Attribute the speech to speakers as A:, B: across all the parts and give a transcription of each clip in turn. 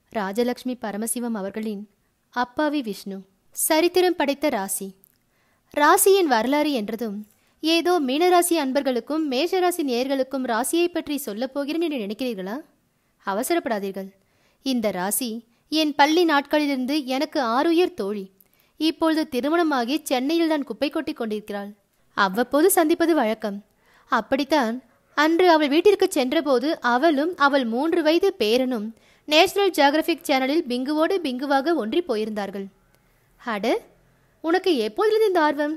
A: ராஜலக்ஷ்மி பரமசிவம் அவர்களின் அப்பாவி விஷ்ணு சரித்திரம் படைத்த ராசி ராசியின் வரலாறு என்றதும் ஏதோ மீனராசி அன்பர்களுக்கும் மேஷராசி நேயர்களுக்கும் ராசியை பற்றி சொல்லப் போகிறேன் என்று நினைக்கிறீர்களா அவசரப்படாதீர்கள் இந்த ராசி என் பள்ளி நாட்களிலிருந்து எனக்கு ஆறுயிர் தோழி இப்பொழுது திருமணமாகி சென்னையில் தான் குப்பை கொட்டி கொண்டிருக்கிறாள் அவ்வப்போது சந்திப்பது வழக்கம் அப்படித்தான் அன்று அவள் வீட்டிற்கு சென்றபோது அவளும் அவள் மூன்று வயது பேரனும் நேஷனல் ஜியாகிரபிக் சேனலில் பிங்குவோடு பிங்குவாக ஒன்றி போயிருந்தார்கள் அட உனக்கு எப்போதிலிருந்து இந்த ஆர்வம்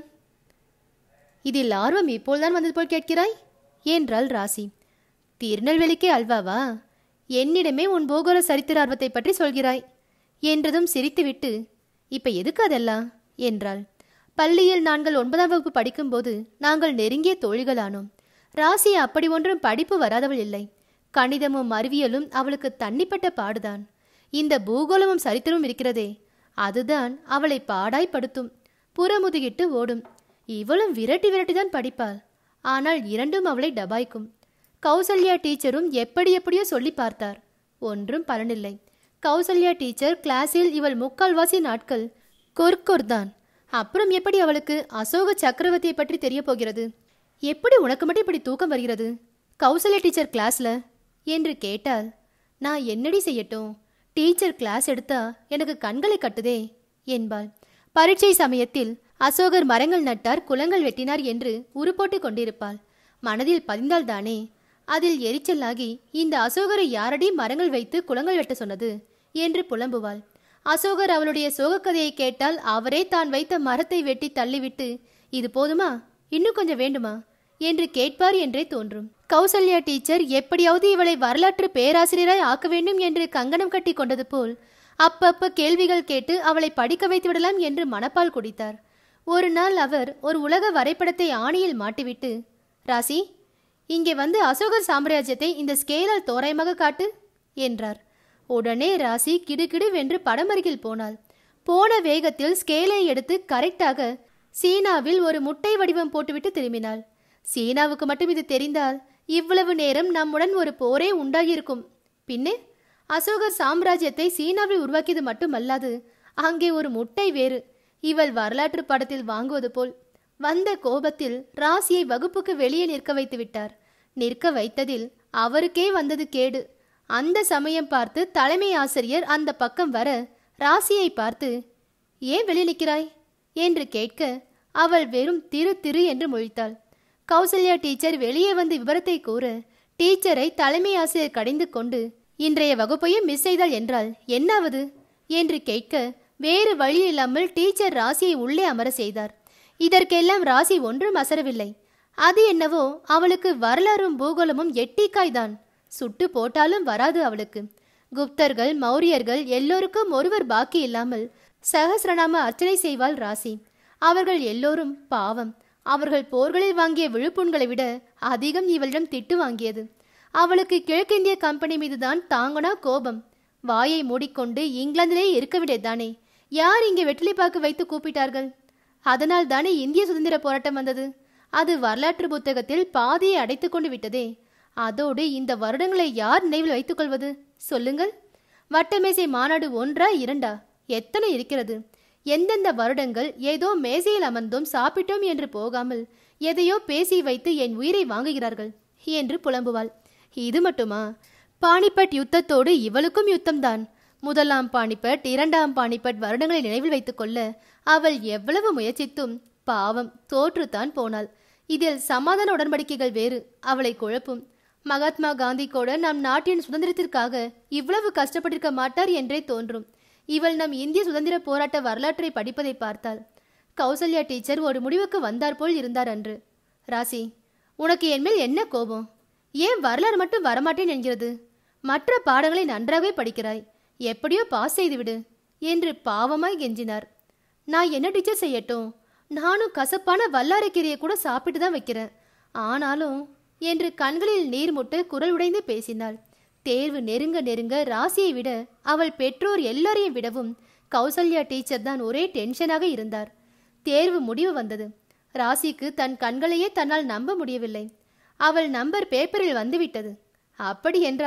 A: இதில் ஆர்வம் இப்போதுதான் வந்தது போல் கேட்கிறாய் என்றாள் ராசி திருநெல்வேலிக்கே அல்வாவா என்னிடமே உன் பூகோள சரித்திர ஆர்வத்தை பற்றி சொல்கிறாய் என்றதும் சிரித்துவிட்டு இப்ப எதுக்கு அதெல்லாம் என்றாள் பள்ளியில் நாங்கள் ஒன்பதாம் வகுப்பு படிக்கும்போது நாங்கள் நெருங்கிய தோழிகளானோம் ராசி அப்படி ஒன்றும் படிப்பு வராதவள் இல்லை கணிதமும் அறிவியலும் அவளுக்கு தண்ணிப்பட்ட பாடுதான் இந்த பூகோளமும் சரித்திரமும் இருக்கிறதே அதுதான் அவளை பாடாய்ப்படுத்தும் புறமுதுகிட்டு ஓடும் இவளும் விரட்டி விரட்டி தான் படிப்பாள் ஆனால் இரண்டும் அவளை டபாய்க்கும் கௌசல்யா டீச்சரும் எப்படி எப்படியோ சொல்லி பார்த்தார் ஒன்றும் பலனில்லை கௌசல்யா டீச்சர் கிளாஸில் இவள் முக்கால்வாசி நாட்கள் கொர்கொர் தான் அப்புறம் எப்படி அவளுக்கு அசோக சக்கரவர்த்தியை பற்றி தெரிய போகிறது எப்படி உனக்கு மட்டும் இப்படி தூக்கம் வருகிறது கௌசல்யா டீச்சர் கிளாஸ்ல என்று கேட்டால் நான் என்னடி செய்யட்டும் டீச்சர் கிளாஸ் எடுத்தா எனக்கு கண்களை கட்டுதே என்பாள் பரீட்சை சமயத்தில் அசோகர் மரங்கள் நட்டார் குளங்கள் வெட்டினார் என்று உருப்போட்டு கொண்டிருப்பாள் மனதில் பதிந்தால்தானே அதில் எரிச்சலாகி இந்த அசோகரை யாரடி மரங்கள் வைத்து குளங்கள் வெட்ட சொன்னது என்று புலம்புவாள் அசோகர் அவளுடைய சோகக்கதையை கேட்டால் அவரே தான் வைத்த மரத்தை வெட்டி தள்ளிவிட்டு இது போதுமா இன்னும் கொஞ்சம் வேண்டுமா என்று கேட்பார் என்றே தோன்றும் கௌசல்யா டீச்சர் எப்படியாவது இவளை வரலாற்று பேராசிரியராய் ஆக்க வேண்டும் என்று கங்கணம் கட்டி கொண்டது போல் அப்பப்ப கேள்விகள் கேட்டு அவளை படிக்க வைத்து விடலாம் என்று மனப்பால் குடித்தார் ஒரு நாள் அவர் ஒரு உலக வரைபடத்தை ஆணியில் மாட்டிவிட்டு ராசி இங்கே வந்து அசோகர் சாம்ராஜ்யத்தை இந்த ஸ்கேலால் தோராயமாக காட்டு என்றார் உடனே ராசி கிடுகிடு வென்று படமருகில் போனாள் போன வேகத்தில் ஸ்கேலை எடுத்து கரெக்டாக சீனாவில் ஒரு முட்டை வடிவம் போட்டுவிட்டு திரும்பினாள் சீனாவுக்கு மட்டும் இது தெரிந்தால் இவ்வளவு நேரம் நம்முடன் ஒரு போரே உண்டாகியிருக்கும் பின்னே அசோகர் சாம்ராஜ்யத்தை சீனாவில் உருவாக்கியது மட்டுமல்லாது அங்கே ஒரு முட்டை வேறு இவள் வரலாற்று படத்தில் வாங்குவது போல் வந்த கோபத்தில் ராசியை வகுப்புக்கு வெளியே நிற்க வைத்து விட்டார் நிற்க வைத்ததில் அவருக்கே வந்தது கேடு அந்த சமயம் பார்த்து தலைமை ஆசிரியர் அந்த பக்கம் வர ராசியை பார்த்து ஏன் வெளியே நிற்கிறாய் என்று கேட்க அவள் வெறும் திரு திரு என்று முழித்தாள் கௌசல்யா டீச்சர் வெளியே வந்து விவரத்தை கூற டீச்சரை தலைமை ஆசிரியர் கடிந்து கொண்டு இன்றைய வகுப்பையும் மிஸ் செய்தாள் என்றால் என்னாவது என்று கேட்க வேறு வழி இல்லாமல் டீச்சர் ராசியை உள்ளே அமர செய்தார் இதற்கெல்லாம் ராசி ஒன்றும் அசரவில்லை அது என்னவோ அவளுக்கு வரலாறும் பூகோளமும் எட்டிக்காய்தான் சுட்டு போட்டாலும் வராது அவளுக்கு குப்தர்கள் மௌரியர்கள் எல்லோருக்கும் ஒருவர் பாக்கி இல்லாமல் சகசிரநாம அர்ச்சனை செய்வாள் ராசி அவர்கள் எல்லோரும் பாவம் அவர்கள் போர்களில் வாங்கிய விழுப்புண்களை விட அதிகம் இவளிடம் திட்டு வாங்கியது அவளுக்கு கிழக்கிந்திய கம்பெனி மீதுதான் தாங்கனா கோபம் வாயை மூடிக்கொண்டு இங்கிலாந்திலே இருக்க வேண்டியதுதானே யார் இங்கே வெற்றிலைப்பாக்கு வைத்து கூப்பிட்டார்கள் அதனால் தானே இந்திய சுதந்திர போராட்டம் வந்தது அது வரலாற்று புத்தகத்தில் பாதியை அடைத்துக் கொண்டு விட்டதே அதோடு இந்த வருடங்களை யார் நினைவில் வைத்துக் கொள்வது சொல்லுங்கள் வட்டமேசை மாநாடு ஒன்றா இரண்டா எத்தனை இருக்கிறது எந்தெந்த வருடங்கள் ஏதோ மேசையில் அமர்ந்தோம் சாப்பிட்டோம் என்று போகாமல் எதையோ பேசி வைத்து என் உயிரை வாங்குகிறார்கள் என்று புலம்புவாள் இது மட்டுமா பானிபட் யுத்தத்தோடு இவளுக்கும் யுத்தம்தான் முதலாம் பானிபட் இரண்டாம் பானிபட் வருடங்களை நினைவில் வைத்துக் கொள்ள அவள் எவ்வளவு முயற்சித்தும் பாவம் தோற்றுத்தான் போனாள் இதில் சமாதான உடன்படிக்கைகள் வேறு அவளை குழப்பும் மகாத்மா காந்தி கூட நம் நாட்டின் சுதந்திரத்திற்காக இவ்வளவு கஷ்டப்பட்டிருக்க மாட்டார் என்றே தோன்றும் இவள் நம் இந்திய சுதந்திர போராட்ட வரலாற்றை படிப்பதை பார்த்தாள் கௌசல்யா டீச்சர் ஒரு முடிவுக்கு வந்தார் போல் இருந்தார் அன்று ராசி உனக்கு என்மேல் என்ன கோபம் ஏன் வரலாறு மட்டும் வரமாட்டேன் என்கிறது மற்ற பாடங்களை நன்றாகவே படிக்கிறாய் எப்படியோ பாஸ் செய்துவிடு என்று பாவமாய் கெஞ்சினார் நான் என்ன டீச்சர் செய்யட்டும் நானும் கசப்பான வல்லாரைக்கீரையை கூட சாப்பிட்டு தான் வைக்கிறேன் ஆனாலும் என்று கண்களில் நீர் முட்டு குரல் உடைந்து பேசினாள் தேர்வு நெருங்க நெருங்க ராசியை விட அவள் பெற்றோர் எல்லாரையும் விடவும் கௌசல்யா டீச்சர் தான் ஒரே டென்ஷனாக இருந்தார் தேர்வு முடிவு வந்தது ராசிக்கு தன் கண்களையே தன்னால் நம்ப முடியவில்லை அவள் நம்பர் பேப்பரில் வந்துவிட்டது அப்படி என்றால்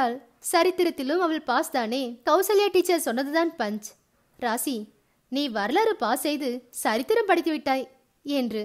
A: சரித்திரத்திலும் அவள் பாஸ் தானே கௌசல்யா டீச்சர் சொன்னதுதான் பஞ்ச் ராசி நீ வரலாறு பாஸ் செய்து சரித்திரம் படித்து விட்டாய் என்று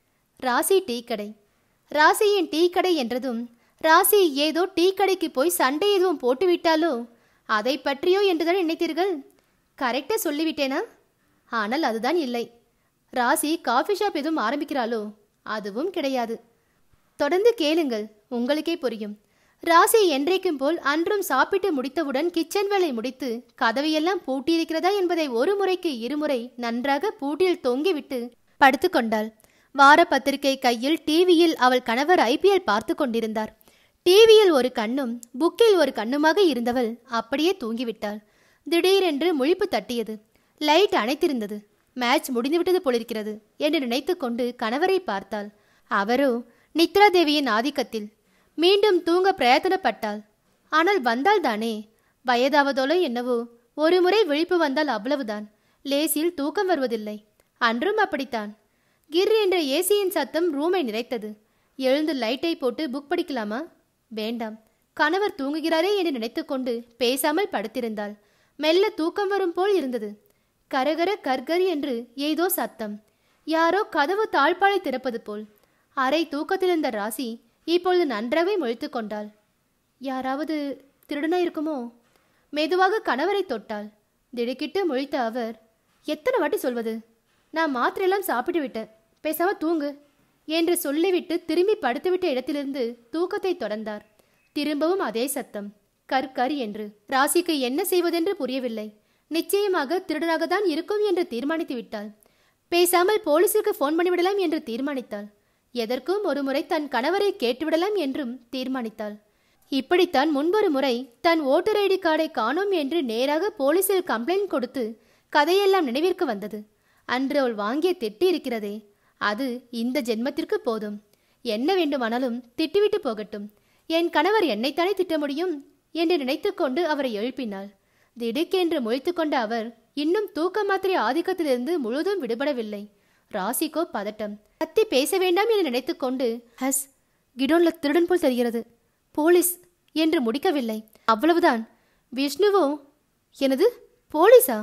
A: ராசி டீ கடை ராசியின் டீ கடை என்றதும் ராசி ஏதோ டீ கடைக்கு போய் சண்டை எதுவும் போட்டு விட்டாலோ அதை பற்றியோ என்றுதான் நினைத்தீர்கள் கரெக்டா சொல்லிவிட்டேனா ஆனால் அதுதான் இல்லை ராசி காஃபி ஷாப் எதுவும் ஆரம்பிக்கிறாளோ அதுவும் கிடையாது தொடர்ந்து கேளுங்கள் உங்களுக்கே புரியும் ராசி என்றைக்கும் போல் அன்றும் சாப்பிட்டு முடித்தவுடன் கிச்சன் வேலை முடித்து கதவையெல்லாம் பூட்டியிருக்கிறதா என்பதை ஒரு முறைக்கு இருமுறை நன்றாக பூட்டில் தொங்கிவிட்டு படுத்துக்கொண்டாள் வார பத்திரிகை கையில் டிவியில் அவள் கணவர் ஐபிஎல் பார்த்து கொண்டிருந்தார் டிவியில் ஒரு கண்ணும் புக்கில் ஒரு கண்ணுமாக இருந்தவள் அப்படியே தூங்கிவிட்டாள் திடீரென்று முழிப்பு தட்டியது லைட் அணைத்திருந்தது மேட்ச் முடிந்துவிட்டது போலிருக்கிறது என்று நினைத்துக்கொண்டு கணவரை பார்த்தாள் அவரோ நித்ரா தேவியின் ஆதிக்கத்தில் மீண்டும் தூங்க பிரயத்தனப்பட்டாள் ஆனால் வந்தால் தானே வயதாவதோலோ என்னவோ ஒரு முறை விழிப்பு வந்தால் அவ்வளவுதான் லேசில் தூக்கம் வருவதில்லை அன்றும் அப்படித்தான் கிர் என்ற ஏசியின் சத்தம் ரூமை நிறைத்தது எழுந்து லைட்டை போட்டு புக் படிக்கலாமா வேண்டாம் கணவர் தூங்குகிறாரே என்று நினைத்துக்கொண்டு பேசாமல் படுத்திருந்தாள் மெல்ல தூக்கம் வரும் போல் இருந்தது கரகர கர்கர் என்று ஏதோ சத்தம் யாரோ கதவு தாழ்பாலை திறப்பது போல் அரை தூக்கத்திலிருந்த ராசி இப்பொழுது நன்றாகவே முழித்து கொண்டாள் யாராவது திருடனா இருக்குமோ மெதுவாக கணவரை தொட்டாள் திடுக்கிட்டு முழித்த அவர் எத்தனை வாட்டி சொல்வது நான் மாத்திரையெல்லாம் சாப்பிட்டு விட்டேன் பேசாம தூங்கு என்று சொல்லிவிட்டு திரும்பி படுத்துவிட்ட இடத்திலிருந்து தூக்கத்தை தொடர்ந்தார் திரும்பவும் அதே சத்தம் கர் கர் என்று ராசிக்கு என்ன செய்வதென்று புரியவில்லை நிச்சயமாக திருடனாக தான் இருக்கும் என்று தீர்மானித்து விட்டாள் பேசாமல் போலீசுக்கு ஃபோன் பண்ணிவிடலாம் என்று தீர்மானித்தாள் எதற்கும் ஒரு முறை தன் கணவரை கேட்டுவிடலாம் என்றும் தீர்மானித்தாள் இப்படித்தான் முன்பொரு முறை தன் ஓட்டர் ஐடி கார்டை காணோம் என்று நேராக போலீசில் கம்ப்ளைண்ட் கொடுத்து கதையெல்லாம் நினைவிற்கு வந்தது அன்று அவள் வாங்கிய திட்டு இருக்கிறதே அது இந்த ஜென்மத்திற்கு போதும் என்ன வேண்டுமானாலும் திட்டிவிட்டு போகட்டும் என் கணவர் என்னைத்தானே திட்ட முடியும் என்று நினைத்துக்கொண்டு அவரை எழுப்பினாள் திடுக்கென்று முழித்துக்கொண்ட அவர் இன்னும் தூக்க மாத்திரை ஆதிக்கத்திலிருந்து முழுதும் விடுபடவில்லை ராசிக்கோ பதட்டம் கத்தி பேச வேண்டாம் என்று நினைத்துக்கொண்டு ஹஸ் கிடோன்ல திருடன் போல் தெரிகிறது போலீஸ் என்று முடிக்கவில்லை அவ்வளவுதான் விஷ்ணுவோ எனது போலீஸா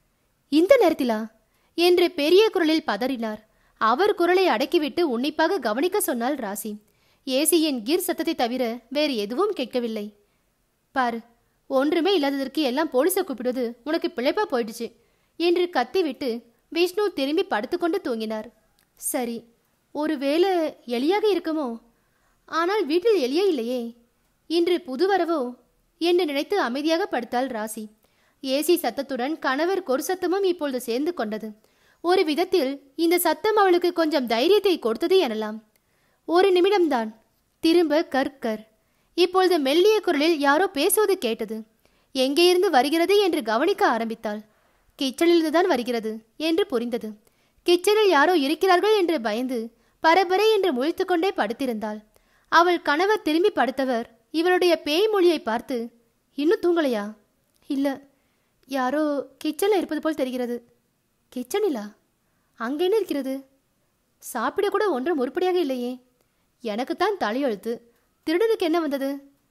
A: இந்த நேரத்திலா என்று பெரிய குரலில் பதறினார் அவர் குரலை அடக்கிவிட்டு உன்னிப்பாக கவனிக்க சொன்னாள் ராசி ஏசியின் கிர் சத்தத்தை தவிர வேறு எதுவும் கேட்கவில்லை பாரு ஒன்றுமே இல்லாததற்கு எல்லாம் போலீஸை கூப்பிடுவது உனக்கு பிழைப்பா போயிடுச்சு என்று கத்திவிட்டு விஷ்ணு திரும்பி படுத்துக்கொண்டு தூங்கினார் சரி ஒருவேளை எலியாக இருக்குமோ ஆனால் வீட்டில் எலியே இல்லையே இன்று புது வரவோ என்று நினைத்து அமைதியாக படுத்தாள் ராசி ஏசி சத்தத்துடன் கணவர் கொரு சத்தமும் இப்பொழுது சேர்ந்து கொண்டது ஒரு விதத்தில் இந்த சத்தம் அவளுக்கு கொஞ்சம் தைரியத்தை கொடுத்தது எனலாம் ஒரு நிமிடம்தான் திரும்ப கற்கர் இப்பொழுது மெல்லிய குரலில் யாரோ பேசுவது கேட்டது எங்கே இருந்து வருகிறது என்று கவனிக்க ஆரம்பித்தாள் கிச்சனிலிருந்துதான் வருகிறது என்று புரிந்தது கிச்சனில் யாரோ இருக்கிறார்கள் என்று பயந்து பரபரை என்று முழித்துக்கொண்டே படுத்திருந்தாள் அவள் கணவர் திரும்பி படுத்தவர் இவளுடைய பேய் மொழியை பார்த்து இன்னும் தூங்கலையா இல்ல யாரோ கிச்சனில் இருப்பது போல் தெரிகிறது கிச்சனிலா அங்கே என்ன இருக்கிறது சாப்பிட கூட ஒன்றும் உருப்படியாக இல்லையே எனக்குத்தான் தலையெழுத்து திருடனுக்கு என்ன வந்தது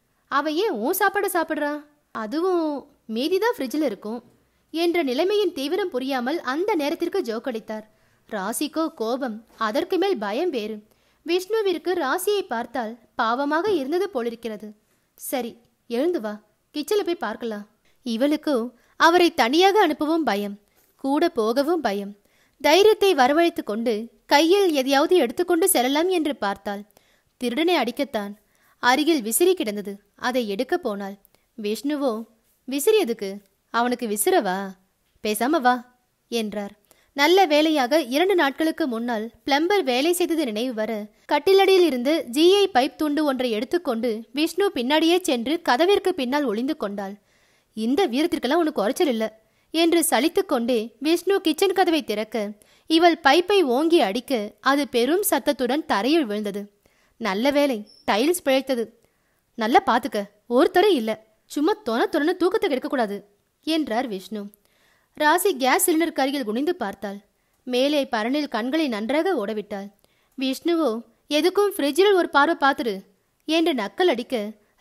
A: அவ ஏன் உன் சாப்பாடை சாப்பிட்றா அதுவும் மீதி தான் ஃப்ரிட்ஜில் இருக்கும் என்ற நிலைமையின் தீவிரம் புரியாமல் அந்த நேரத்திற்கு ஜோக்கடித்தார் ராசிக்கோ கோபம் அதற்கு மேல் பயம் வேறு விஷ்ணுவிற்கு ராசியை பார்த்தால் பாவமாக இருந்தது போலிருக்கிறது சரி எழுந்து வா கிச்சனில் போய் பார்க்கலாம் இவளுக்கோ அவரை தனியாக அனுப்பவும் பயம் கூட போகவும் பயம் தைரியத்தை வரவழைத்து கொண்டு கையில் எதையாவது எடுத்துக்கொண்டு செல்லலாம் என்று பார்த்தாள் திருடனை அடிக்கத்தான் அருகில் விசிறி கிடந்தது அதை எடுக்கப் போனாள் விஷ்ணுவோ விசிறி எதுக்கு அவனுக்கு விசிறவா பேசாம வா என்றார் நல்ல வேலையாக இரண்டு நாட்களுக்கு முன்னால் பிளம்பர் வேலை செய்தது நினைவு வர கட்டிலடியில் இருந்து ஜிஐ பைப் துண்டு ஒன்றை எடுத்துக்கொண்டு விஷ்ணு பின்னாடியே சென்று கதவிற்கு பின்னால் ஒளிந்து கொண்டாள் இந்த வீரத்திற்கெல்லாம் உனக்கு குறைச்சல் இல்ல என்று சலித்துக்கொண்டே விஷ்ணு கிச்சன் கதவை திறக்க இவள் பைப்பை ஓங்கி அடிக்க அது பெரும் சத்தத்துடன் தரையில் விழுந்தது நல்ல வேலை டைல்ஸ் பிழைத்தது நல்லா பாத்துக்க ஒருத்தரே இல்ல சும்மா தொண தொணன்னு தூக்கத்தை கெடுக்கக்கூடாது என்றார் விஷ்ணு ராசி கேஸ் சிலிண்டருக்கு அருகில் குனிந்து பார்த்தாள் மேலே பரணில் கண்களை நன்றாக ஓடவிட்டாள் விஷ்ணுவோ எதுக்கும் ஃப்ரிட்ஜில் ஒரு பார்வை பார்த்துரு என்று நக்கல் அடிக்க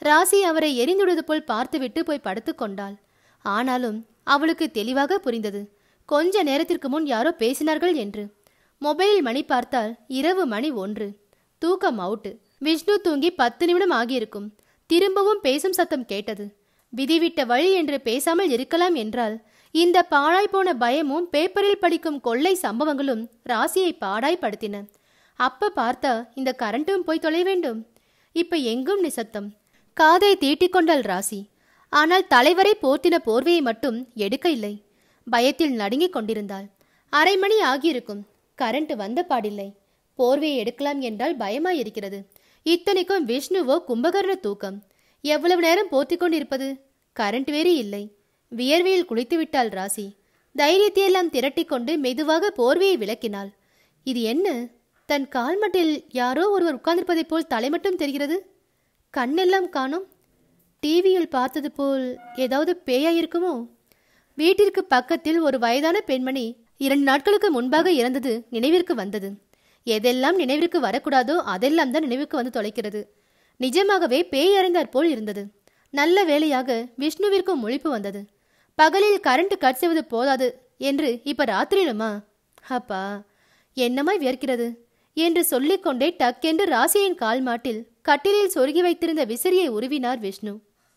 A: ராசி அவரை எரிந்துவிடுவது போல் பார்த்துவிட்டு போய் படுத்துக்கொண்டாள் ஆனாலும் அவளுக்கு தெளிவாக புரிந்தது கொஞ்ச நேரத்திற்கு முன் யாரோ பேசினார்கள் என்று மொபைலில் மணி பார்த்தால் இரவு மணி ஒன்று தூக்கம் அவுட்டு விஷ்ணு தூங்கி பத்து நிமிடம் ஆகியிருக்கும் திரும்பவும் பேசும் சத்தம் கேட்டது விதிவிட்ட வழி என்று பேசாமல் இருக்கலாம் என்றால் இந்த பாழாய் போன பயமும் பேப்பரில் படிக்கும் கொள்ளை சம்பவங்களும் ராசியை பாடாய்படுத்தின அப்ப பார்த்தா இந்த கரண்ட்டும் போய் தொலை வேண்டும் இப்ப எங்கும் நிசத்தம் காதை தீட்டிக்கொண்டாள் ராசி ஆனால் தலைவரை போர்த்தின போர்வையை மட்டும் எடுக்க இல்லை பயத்தில் நடுங்கிக் கொண்டிருந்தாள் அரை மணி ஆகியிருக்கும் கரண்ட் வந்த பாடில்லை போர்வையை எடுக்கலாம் என்றால் பயமாயிருக்கிறது இத்தனைக்கும் விஷ்ணுவோ கும்பகர்ண தூக்கம் எவ்வளவு நேரம் போத்திக் கொண்டிருப்பது கரண்ட் வேறு இல்லை வியர்வையில் குளித்து விட்டாள் ராசி தைரியத்தையெல்லாம் திரட்டிக் கொண்டு மெதுவாக போர்வையை விளக்கினாள் இது என்ன தன் கால்மட்டில் யாரோ ஒருவர் உட்கார்ந்திருப்பதைப் போல் தலை மட்டும் தெரிகிறது கண்ணெல்லாம் காணோம் டிவியில் பார்த்தது போல் ஏதாவது பேயா இருக்குமோ வீட்டிற்கு பக்கத்தில் ஒரு வயதான பெண்மணி இரண்டு நாட்களுக்கு முன்பாக இறந்தது நினைவிற்கு வந்தது எதெல்லாம் நினைவிற்கு வரக்கூடாதோ அதெல்லாம் தான் நினைவுக்கு வந்து தொலைக்கிறது நிஜமாகவே பேய் அறிந்தாற் போல் இருந்தது நல்ல வேளையாக விஷ்ணுவிற்கும் முழிப்பு வந்தது பகலில் கரண்ட் கட் செய்வது போதாது என்று இப்ப ராத்திரியிலுமா அப்பா என்னமாய் வியர்க்கிறது என்று சொல்லிக்கொண்டே டக்கென்று ராசியின் கால் மாட்டில் கட்டிலில் சொருகி வைத்திருந்த விசிறியை உருவினார் விஷ்ணு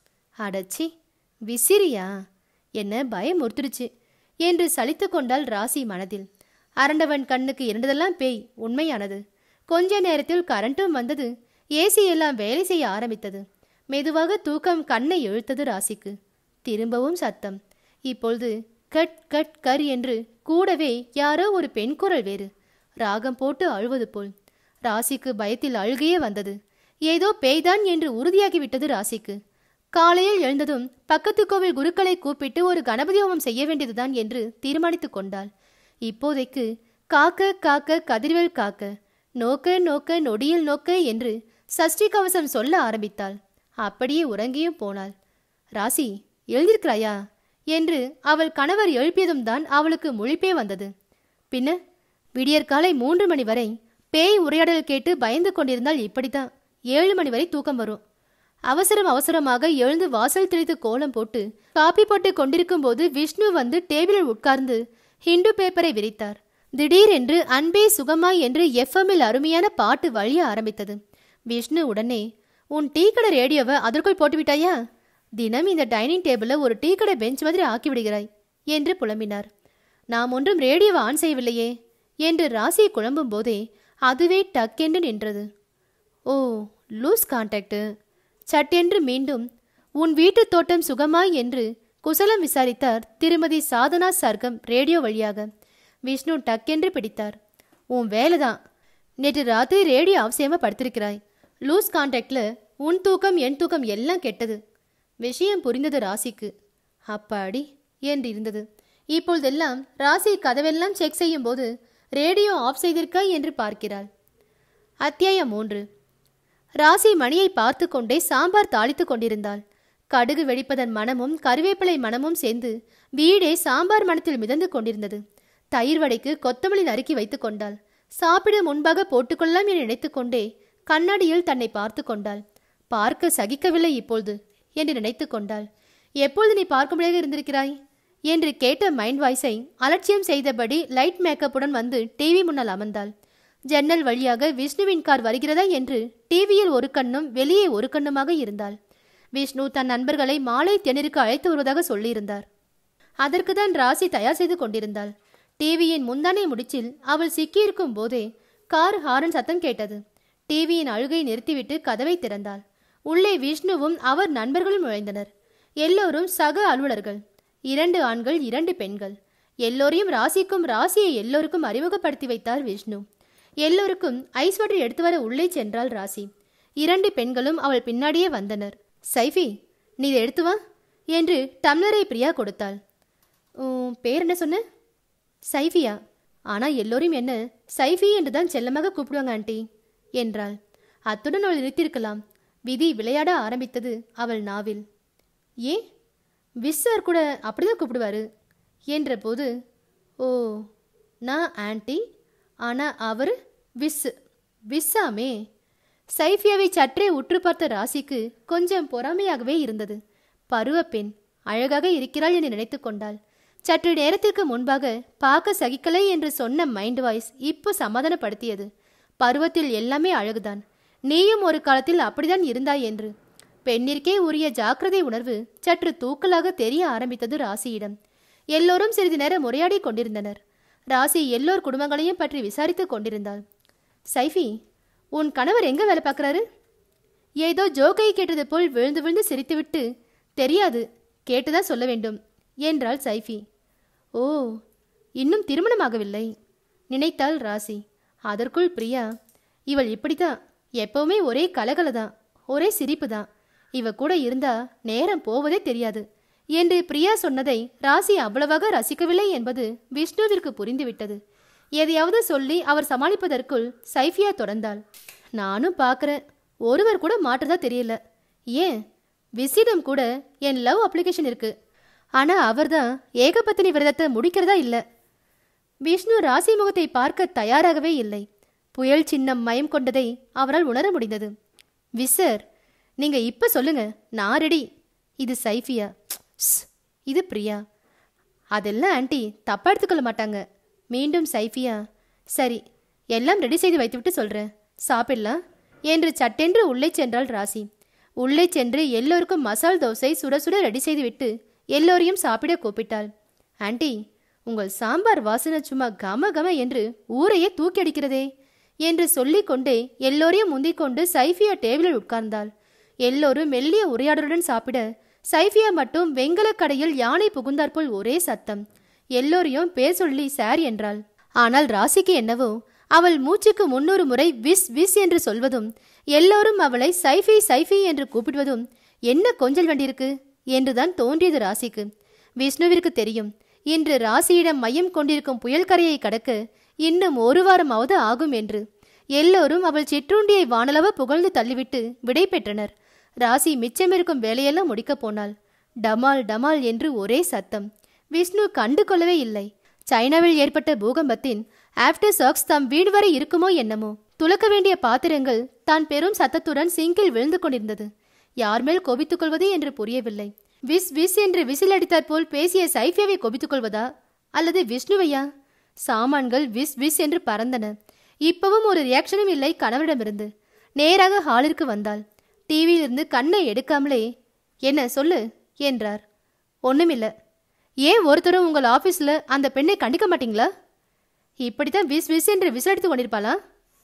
A: அடச்சி விசிறியா என்ன பயம் முறுத்துடுச்சு என்று சலித்து கொண்டாள் ராசி மனதில் அரண்டவன் கண்ணுக்கு இருந்ததெல்லாம் பேய் உண்மையானது கொஞ்ச நேரத்தில் கரண்ட்டும் வந்தது ஏசி எல்லாம் வேலை செய்ய ஆரம்பித்தது மெதுவாக தூக்கம் கண்ணை இழுத்தது ராசிக்கு திரும்பவும் சத்தம் இப்பொழுது கட் கட் கர் என்று கூடவே யாரோ ஒரு பெண் குரல் வேறு ராகம் போட்டு அழுவது போல் ராசிக்கு பயத்தில் அழுகையே வந்தது ஏதோ பேய்தான் என்று உறுதியாகிவிட்டது ராசிக்கு காலையில் எழுந்ததும் பக்கத்து கோவில் குருக்களை கூப்பிட்டு ஒரு கணபதி ஹோமம் செய்ய வேண்டியதுதான் என்று தீர்மானித்துக் கொண்டாள் இப்போதைக்கு காக்க காக்க கதிர்வேல் காக்க நோக்க நோக்க நொடியில் நோக்க என்று சஷ்டி கவசம் சொல்ல ஆரம்பித்தாள் அப்படியே உறங்கியும் போனாள் ராசி எழுந்திருக்கிறாயா என்று அவள் கணவர் எழுப்பியதும் தான் அவளுக்கு முழிப்பே வந்தது பின்ன விடியற்காலை மூன்று மணி வரை பேய் உரையாடல் கேட்டு பயந்து கொண்டிருந்தால் இப்படித்தான் ஏழு மணி வரை தூக்கம் வரும் அவசரம் அவசரமாக எழுந்து வாசல் தெளித்து கோலம் போட்டு காப்பி போட்டு கொண்டிருக்கும் போது விஷ்ணு வந்து டேபிளில் உட்கார்ந்து ஹிந்து பேப்பரை விரித்தார் திடீரென்று அன்பே சுகமாய் என்று எஃப்எம்மில் அருமையான பாட்டு வழிய ஆரம்பித்தது விஷ்ணு உடனே உன் டீ கடை ரேடியோவை அதற்குள் போட்டு விட்டாயா தினம் இந்த டைனிங் டேபிளில் ஒரு டீ கடை பெஞ்ச் மாதிரி ஆக்கி விடுகிறாய் என்று புலம்பினார் நாம் ஒன்றும் ரேடியோவை ஆன் செய்யவில்லையே என்று ராசி குழம்பும் போதே அதுவே டக்கென்று நின்றது ஓ லூஸ் கான்டாக்டு சட்டென்று மீண்டும் உன் வீட்டுத் தோட்டம் சுகமாய் என்று குசலம் விசாரித்தார் திருமதி சாதனா சர்க்கம் ரேடியோ வழியாக விஷ்ணு டக்கென்று பிடித்தார் உன் வேலைதான் நேற்று ராத்திரி ரேடியோ அவசியமா படுத்திருக்கிறாய் லூஸ் கான்டாக்ட்ல உன் தூக்கம் என் தூக்கம் எல்லாம் கெட்டது விஷயம் புரிந்தது ராசிக்கு அப்பாடி என்று இருந்தது இப்பொழுதெல்லாம் ராசி கதவெல்லாம் செக் செய்யும் போது ரேடியோ ஆஃப் செய்திருக்காய் என்று பார்க்கிறாள் அத்தியாயம் மூன்று ராசி மணியை பார்த்து கொண்டே சாம்பார் தாளித்துக் கொண்டிருந்தாள் கடுகு வெடிப்பதன் மனமும் கருவேப்பிலை மனமும் சேர்ந்து வீடே சாம்பார் மணத்தில் மிதந்து கொண்டிருந்தது தயிர் வடைக்கு கொத்தமல்லி நறுக்கி வைத்துக் கொண்டாள் சாப்பிட முன்பாக போட்டுக்கொள்ளலாம் என நினைத்துக் கொண்டே கண்ணாடியில் தன்னை பார்த்து கொண்டாள் பார்க்க சகிக்கவில்லை இப்பொழுது என்று நினைத்து கொண்டாள் எப்பொழுது நீ பார்க்கும்படியாக இருந்திருக்கிறாய் என்று கேட்ட மைண்ட் வாய்ஸை அலட்சியம் செய்தபடி லைட் மேக்கப்புடன் வந்து டிவி முன்னால் அமர்ந்தாள் ஜன்னல் வழியாக விஷ்ணுவின் கார் வருகிறதா என்று டிவியில் ஒரு கண்ணும் வெளியே ஒரு கண்ணுமாக இருந்தாள் விஷ்ணு தன் நண்பர்களை மாலை தென்னிற்கு அழைத்து வருவதாக சொல்லியிருந்தார் அதற்கு தான் ராசி தயார் செய்து கொண்டிருந்தாள் டிவியின் முந்தானை முடிச்சில் அவள் சிக்கியிருக்கும் போதே கார் ஹாரன் சத்தம் கேட்டது டிவியின் அழுகை நிறுத்திவிட்டு கதவை திறந்தாள் உள்ளே விஷ்ணுவும் அவர் நண்பர்களும் நுழைந்தனர் எல்லோரும் சக அலுவலர்கள் இரண்டு ஆண்கள் இரண்டு பெண்கள் எல்லோரையும் ராசிக்கும் ராசியை எல்லோருக்கும் அறிமுகப்படுத்தி வைத்தார் விஷ்ணு எல்லோருக்கும் ஐஸ் வாட்டர் எடுத்து வர உள்ளே சென்றாள் ராசி இரண்டு பெண்களும் அவள் பின்னாடியே வந்தனர் சைஃபி நீ இதை எடுத்து வா என்று டம்ளரை பிரியா கொடுத்தாள் உன் பேர் என்ன சொன்ன சைஃபியா ஆனா எல்லோரும் என்ன சைஃபி என்று தான் செல்லமாக கூப்பிடுவாங்க ஆண்டி என்றாள் அத்துடன் அவள் நிறுத்தியிருக்கலாம் விதி விளையாட ஆரம்பித்தது அவள் நாவில் ஏன் விஸ்ஸார் கூட அப்படிதான் கூப்பிடுவாரு என்றபோது ஓ நான் ஆன்ட்டி ஆனால் அவர் விஸ் விஸ்ஸாமே சைஃபியாவை சற்றே உற்று பார்த்த ராசிக்கு கொஞ்சம் பொறாமையாகவே இருந்தது பருவ பெண் அழகாக இருக்கிறாள் என்று நினைத்து கொண்டாள் சற்று நேரத்திற்கு முன்பாக பார்க்க சகிக்கலை என்று சொன்ன மைண்ட் வாய்ஸ் இப்போ சமாதானப்படுத்தியது பருவத்தில் எல்லாமே அழகுதான் நீயும் ஒரு காலத்தில் அப்படிதான் இருந்தாய் என்று பெண்ணிற்கே உரிய ஜாக்கிரதை உணர்வு சற்று தூக்கலாக தெரிய ஆரம்பித்தது ராசியிடம் எல்லோரும் சிறிது நேரம் உரையாடி கொண்டிருந்தனர் ராசி எல்லோர் குடும்பங்களையும் பற்றி விசாரித்துக் கொண்டிருந்தாள் சைஃபி உன் கணவர் எங்க வேலை பார்க்கறாரு ஏதோ ஜோக்கை கேட்டது போல் விழுந்து விழுந்து சிரித்துவிட்டு தெரியாது கேட்டுதான் சொல்ல வேண்டும் என்றாள் சைஃபி ஓ இன்னும் திருமணமாகவில்லை நினைத்தாள் ராசி அதற்குள் பிரியா இவள் இப்படித்தான் எப்பவுமே ஒரே கலகல தான் ஒரே சிரிப்பு தான் இவ கூட இருந்தா நேரம் போவதே தெரியாது என்று பிரியா சொன்னதை ராசி அவ்வளவாக ரசிக்கவில்லை என்பது விஷ்ணுவிற்கு புரிந்துவிட்டது எதையாவது சொல்லி அவர் சமாளிப்பதற்குள் சைஃபியா தொடர்ந்தாள் நானும் பார்க்கறேன் ஒருவர் கூட மாற்றதா தெரியல ஏன் விசிடம் கூட என் லவ் அப்ளிகேஷன் இருக்கு ஆனா அவர்தான் ஏகபத்தினி விரதத்தை முடிக்கிறதா இல்ல விஷ்ணு ராசி முகத்தை பார்க்க தயாராகவே இல்லை புயல் சின்னம் மயம் கொண்டதை அவரால் உணர முடிந்தது விசர் நீங்க இப்ப சொல்லுங்க நான் ரெடி இது சைஃபியா ஸ், இது பிரியா அதெல்லாம் ஆண்டி தப்பா எடுத்துக்கொள்ள மாட்டாங்க மீண்டும் சைஃபியா சரி எல்லாம் ரெடி செய்து வைத்துவிட்டு சொல்றேன் சாப்பிடலாம் என்று சட்டென்று உள்ளே சென்றாள் ராசி உள்ளே சென்று எல்லோருக்கும் மசால் தோசை சுட சுட ரெடி செய்துவிட்டு எல்லோரையும் சாப்பிட கூப்பிட்டாள் ஆண்டி உங்கள் சாம்பார் வாசனை சும்மா கம கம என்று ஊரையே தூக்கி அடிக்கிறதே என்று சொல்லிக்கொண்டே எல்லோரையும் முந்திக் கொண்டு சைஃபியா டேபிளில் உட்கார்ந்தாள் எல்லோரும் மெல்லிய உரையாடலுடன் சாப்பிட சைஃபியா மட்டும் வெங்கலக் கடையில் யானை புகுந்தாற்போல் ஒரே சத்தம் எல்லோரையும் பேர் சொல்லி சார் என்றாள் ஆனால் ராசிக்கு என்னவோ அவள் மூச்சுக்கு முன்னூறு முறை விஸ் விஸ் என்று சொல்வதும் எல்லோரும் அவளை சைஃபி சைஃபி என்று கூப்பிடுவதும் என்ன கொஞ்சல் வேண்டியிருக்கு என்றுதான் தோன்றியது ராசிக்கு விஷ்ணுவிற்கு தெரியும் இன்று ராசியிடம் மையம் கொண்டிருக்கும் புயல் கரையை கடக்க இன்னும் ஒரு வாரமாவது ஆகும் என்று எல்லோரும் அவள் சிற்றுண்டியை வானளவு புகழ்ந்து தள்ளிவிட்டு விடை பெற்றனர் ராசி மிச்சமிருக்கும் வேலையெல்லாம் முடிக்கப் போனாள் டமால் டமால் என்று ஒரே சத்தம் விஷ்ணு கண்டு கொள்ளவே இல்லை சைனாவில் ஏற்பட்ட பூகம்பத்தின் ஆஃப்டர் சாக்ஸ் தம் வீடு வரை இருக்குமோ என்னமோ துலக்க வேண்டிய பாத்திரங்கள் தான் பெரும் சத்தத்துடன் சிங்கில் விழுந்து கொண்டிருந்தது யார் மேல் கோபித்துக் கொள்வது என்று புரியவில்லை விஸ் விஸ் என்று விசில் அடித்தாற் போல் பேசிய சைஃபியாவை கோபித்துக் கொள்வதா அல்லது விஷ்ணுவையா சாமான்கள் விஸ் விஸ் என்று பறந்தன இப்பவும் ஒரு ரியாக்ஷனும் இல்லை கணவரிடமிருந்து நேராக ஹாலிற்கு வந்தாள் டிவியிலிருந்து கண்ணை எடுக்காமலே என்ன சொல்லு என்றார் ஒண்ணுமில்ல ஏன் ஒருத்தரும் உங்கள் ஆபீஸ்ல அந்த பெண்ணை கண்டிக்க மாட்டீங்களா இப்படித்தான் விஸ் விஸ் என்று விசிலடித்து கொண்டிருப்பாளா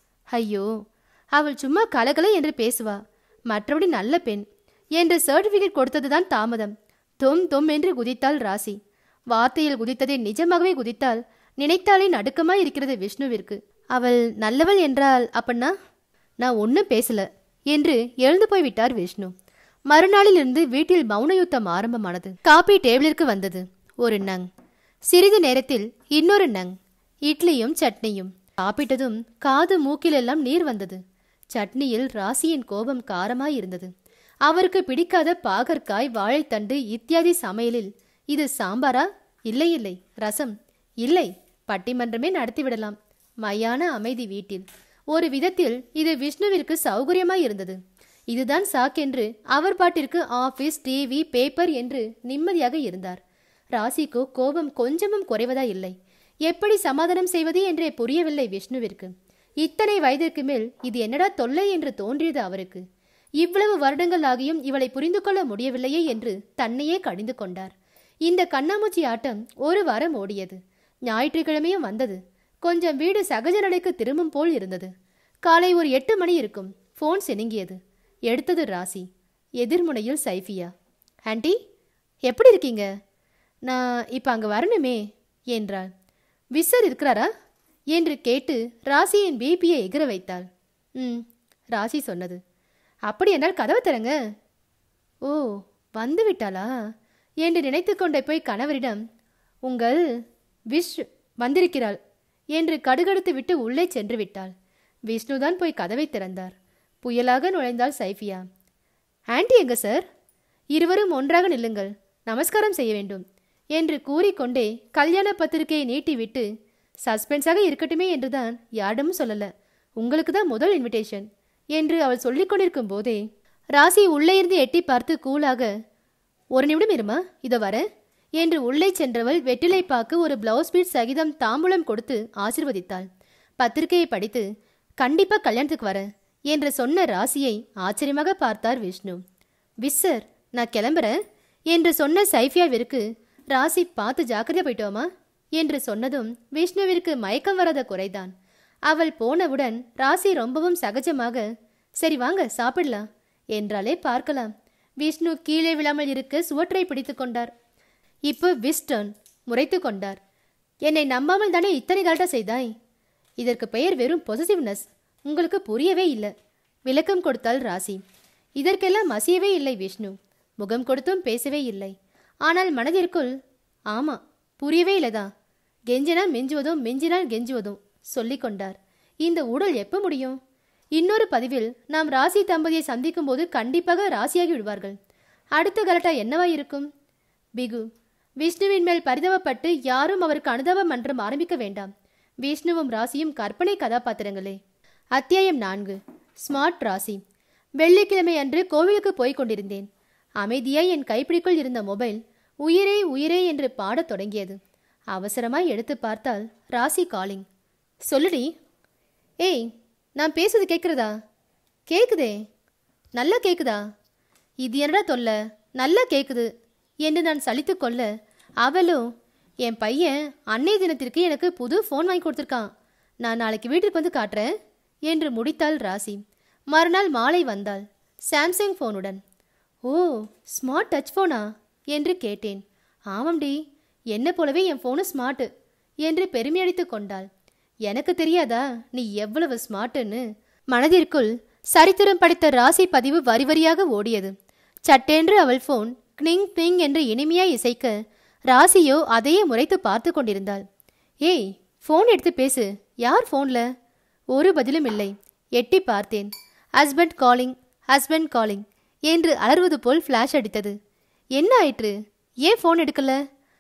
A: ஐயோ அவள் சும்மா கலகல என்று பேசுவா மற்றபடி நல்ல பெண் என்று சர்டிபிகேட் கொடுத்ததுதான் தாமதம் தொம் தொம் என்று குதித்தாள் ராசி வார்த்தையில் குதித்ததை நிஜமாகவே குதித்தால் நினைத்தாலே நடுக்கமாய் இருக்கிறது விஷ்ணுவிற்கு அவள் நல்லவள் என்றால் அப்பன்னா நான் ஒன்றும் பேசல என்று எழுந்து போய் விட்டார் விஷ்ணு மறுநாளிலிருந்து வீட்டில் மௌன யுத்தம் ஆரம்பமானது காபி டேபிளிற்கு வந்தது ஒரு நங் சிறிது நேரத்தில் இன்னொரு நங் இட்லியும் சட்னியும் சாப்பிட்டதும் காது மூக்கிலெல்லாம் நீர் வந்தது சட்னியில் ராசியின் கோபம் காரமாய் இருந்தது அவருக்கு பிடிக்காத பாகற்காய் வாழைத்தண்டு இத்தியாதி சமையலில் இது சாம்பாரா இல்லை இல்லை ரசம் இல்லை பட்டிமன்றமே நடத்திவிடலாம் மையான அமைதி வீட்டில் ஒரு விதத்தில் இது விஷ்ணுவிற்கு சௌகரியமாய் இருந்தது இதுதான் சாக்கென்று அவர் பாட்டிற்கு ஆபீஸ் டிவி பேப்பர் என்று நிம்மதியாக இருந்தார் ராசிக்கோ கோபம் கொஞ்சமும் குறைவதா இல்லை எப்படி சமாதானம் செய்வது என்றே புரியவில்லை விஷ்ணுவிற்கு இத்தனை வயதிற்கு மேல் இது என்னடா தொல்லை என்று தோன்றியது அவருக்கு இவ்வளவு வருடங்கள் ஆகியும் இவளை புரிந்து கொள்ள முடியவில்லையே என்று தன்னையே கடிந்து கொண்டார் இந்த கண்ணாமூச்சி ஆட்டம் ஒரு வாரம் ஓடியது ஞாயிற்றுக்கிழமையும் வந்தது கொஞ்சம் வீடு சகஜ நிலைக்கு திரும்பும் போல் இருந்தது காலை ஒரு எட்டு மணி இருக்கும் ஃபோன் சினுங்கியது எடுத்தது ராசி எதிர்முனையில் சைஃபியா ஆண்டி எப்படி இருக்கீங்க நான் இப்போ அங்கே வரணுமே என்றாள் விசர் இருக்கிறாரா என்று கேட்டு ராசியின் பிபியை எகிற வைத்தாள் ம் ராசி சொன்னது அப்படி என்றால் கதவை திறங்க ஓ வந்து விட்டாளா என்று நினைத்து கொண்டே போய் கணவரிடம் உங்கள் விஷ் வந்திருக்கிறாள் என்று கடுகடுத்து விட்டு உள்ளே சென்று விட்டாள் விஷ்ணுதான் போய் கதவை திறந்தார் புயலாக நுழைந்தாள் சைஃபியா ஆண்டி எங்க சார் இருவரும் ஒன்றாக நில்லுங்கள் நமஸ்காரம் செய்ய வேண்டும் என்று கூறிக்கொண்டே கல்யாண பத்திரிகையை நீட்டிவிட்டு சஸ்பென்ஸாக இருக்கட்டுமே என்றுதான் யாரிடமும் சொல்லல உங்களுக்கு தான் முதல் இன்விடேஷன் என்று அவள் சொல்லிக் கொண்டிருக்கும் போதே ராசி உள்ளே இருந்து எட்டி பார்த்து கூலாக ஒரு நிமிடம் இருமா இதோ வரேன் என்று உள்ளே சென்றவள் வெற்றிலை பாக்கு ஒரு பிளவுஸ் பீட் சகிதம் தாம்பூலம் கொடுத்து ஆசிர்வதித்தாள் பத்திரிகையை படித்து கண்டிப்பா கல்யாணத்துக்கு வரேன் என்று சொன்ன ராசியை ஆச்சரியமாக பார்த்தார் விஷ்ணு விஸ்ஸர் நான் கிளம்புறேன் என்று சொன்ன சைஃபியாவிற்கு ராசி பார்த்து ஜாக்கிரதையா போயிட்டோமா என்று சொன்னதும் விஷ்ணுவிற்கு மயக்கம் வராத குறைதான் அவள் போனவுடன் ராசி ரொம்பவும் சகஜமாக சரி வாங்க சாப்பிடலாம் என்றாலே பார்க்கலாம் விஷ்ணு கீழே விழாமல் இருக்க சுவற்றை பிடித்து கொண்டார் இப்போ விஸ்டர்ன் முறைத்து கொண்டார் என்னை நம்பாமல் தானே இத்தனை கரெக்டா செய்தாய் இதற்கு பெயர் வெறும் பொசசிவ்னஸ் உங்களுக்கு புரியவே இல்லை விளக்கம் கொடுத்தாள் ராசி இதற்கெல்லாம் மசியவே இல்லை விஷ்ணு முகம் கொடுத்தும் பேசவே இல்லை ஆனால் மனதிற்குள் ஆமா புரியவே இல்லதா கெஞ்சினா மிஞ்சுவதும் மிஞ்சினால் கெஞ்சுவதும் சொல்லிக் கொண்டார் இந்த உடல் எப்ப முடியும் இன்னொரு பதிவில் நாம் ராசி தம்பதியை சந்திக்கும் போது கண்டிப்பாக ராசியாகி விடுவார்கள் அடுத்த கலட்டா என்னவா இருக்கும் பிகு விஷ்ணுவின் மேல் பரிதாபப்பட்டு யாரும் அவருக்கு அனுதாப மன்றம் ஆரம்பிக்க வேண்டாம் விஷ்ணுவும் ராசியும் கற்பனை கதாபாத்திரங்களே அத்தியாயம் நான்கு ஸ்மார்ட் ராசி வெள்ளிக்கிழமை அன்று கோவிலுக்கு போய்க் கொண்டிருந்தேன் அமைதியாய் என் கைப்பிடிக்குள் இருந்த மொபைல் உயிரே உயிரே என்று பாடத் தொடங்கியது அவசரமாய் எடுத்து பார்த்தால் ராசி காலிங் சொல்லுடி ஏய் நான் பேசுறது கேட்குறதா கேக்குதே நல்லா கேக்குதா இது என்னடா தொல்லை நல்லா கேக்குது என்று நான் சலித்து கொள்ள அவளும் என் பையன் அன்னை தினத்திற்கு எனக்கு புது ஃபோன் வாங்கி கொடுத்துருக்கான் நான் நாளைக்கு வீட்டுக்கு வந்து காட்டுறேன் என்று முடித்தாள் ராசி மறுநாள் மாலை வந்தாள் சாம்சங் ஃபோனுடன் ஓ ஸ்மார்ட் டச் ஃபோனா என்று கேட்டேன் ஆமாம்டி என்ன போலவே என் ஃபோனு ஸ்மார்ட்டு என்று பெருமையடித்து கொண்டாள் எனக்கு தெரியாதா நீ எவ்வளவு ஸ்மார்ட்டுன்னு மனதிற்குள் சரித்திரம் படித்த ராசி பதிவு வரி வரியாக ஓடியது சட்டென்று அவள் ஃபோன் கிளிங் கிளிங் என்று இனிமையாய் இசைக்க ராசியோ அதையே முறைத்து பார்த்து கொண்டிருந்தாள் ஏய் ஃபோன் எடுத்து பேசு யார் ஃபோன்ல ஒரு பதிலும் இல்லை எட்டி பார்த்தேன் ஹஸ்பண்ட் காலிங் ஹஸ்பண்ட் காலிங் என்று அலறுவது போல் ஃப்ளாஷ் அடித்தது என்ன ஆயிற்று ஏன் ஃபோன் எடுக்கல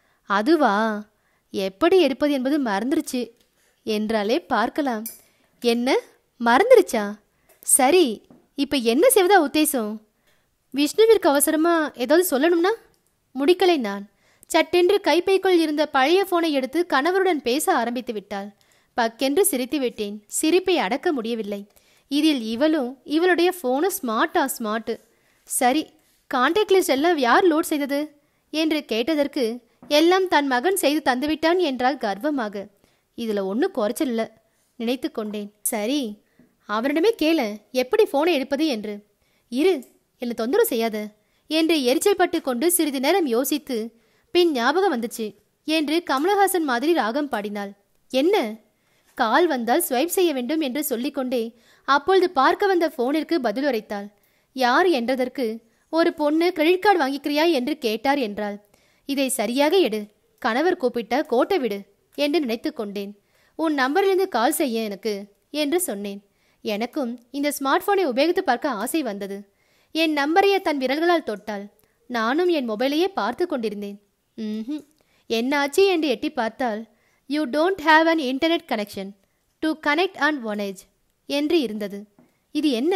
A: அதுவா எப்படி எடுப்பது என்பது மறந்துருச்சு என்றாலே பார்க்கலாம் என்ன மறந்துருச்சா சரி இப்ப என்ன செய்வதா உத்தேசம் விஷ்ணுவிற்கு அவசரமா ஏதாவது சொல்லணும்னா முடிக்கலை நான் சட்டென்று கைப்பைக்குள் இருந்த பழைய போனை எடுத்து கணவருடன் பேச ஆரம்பித்து விட்டாள் பக்கென்று சிரித்து விட்டேன் சிரிப்பை அடக்க முடியவில்லை இதில் இவளும் இவளுடைய ஃபோனு ஸ்மார்ட்டா ஸ்மார்ட்டு சரி கான்டாக்ட் லிஸ்ட் எல்லாம் யார் லோட் செய்தது என்று கேட்டதற்கு எல்லாம் தன் மகன் செய்து தந்துவிட்டான் என்றால் கர்வமாக இதுல ஒன்றும் குறைச்சல் இல்ல நினைத்து கொண்டேன் சரி அவனிடமே கேள எப்படி போனை எடுப்பது என்று இரு என்னை தொந்தரவு செய்யாத என்று எரிச்சல் பட்டு கொண்டு சிறிது நேரம் யோசித்து பின் ஞாபகம் வந்துச்சு என்று கமலஹாசன் மாதிரி ராகம் பாடினாள் என்ன கால் வந்தால் ஸ்வைப் செய்ய வேண்டும் என்று சொல்லிக்கொண்டே அப்பொழுது பார்க்க வந்த போனிற்கு பதில் உரைத்தாள் யார் என்றதற்கு ஒரு பொண்ணு கிரெடிட் கார்டு வாங்கிக்கிறியா என்று கேட்டார் என்றாள் இதை சரியாக எடு கணவர் கூப்பிட்ட கோட்டை விடு என்று நினைத்து கொண்டேன் உன் நம்பரிலிருந்து கால் செய்ய எனக்கு என்று சொன்னேன் எனக்கும் இந்த ஸ்மார்ட் போனை உபயோகித்து பார்க்க ஆசை வந்தது என் நம்பரையே தன் விரல்களால் தொட்டாள் நானும் என் மொபைலையே பார்த்து கொண்டிருந்தேன் ம்ஹும் என்னாச்சு என்று எட்டி பார்த்தால் you don't have an internet connection to connect and ஒனேஜ் என்று இருந்தது இது என்ன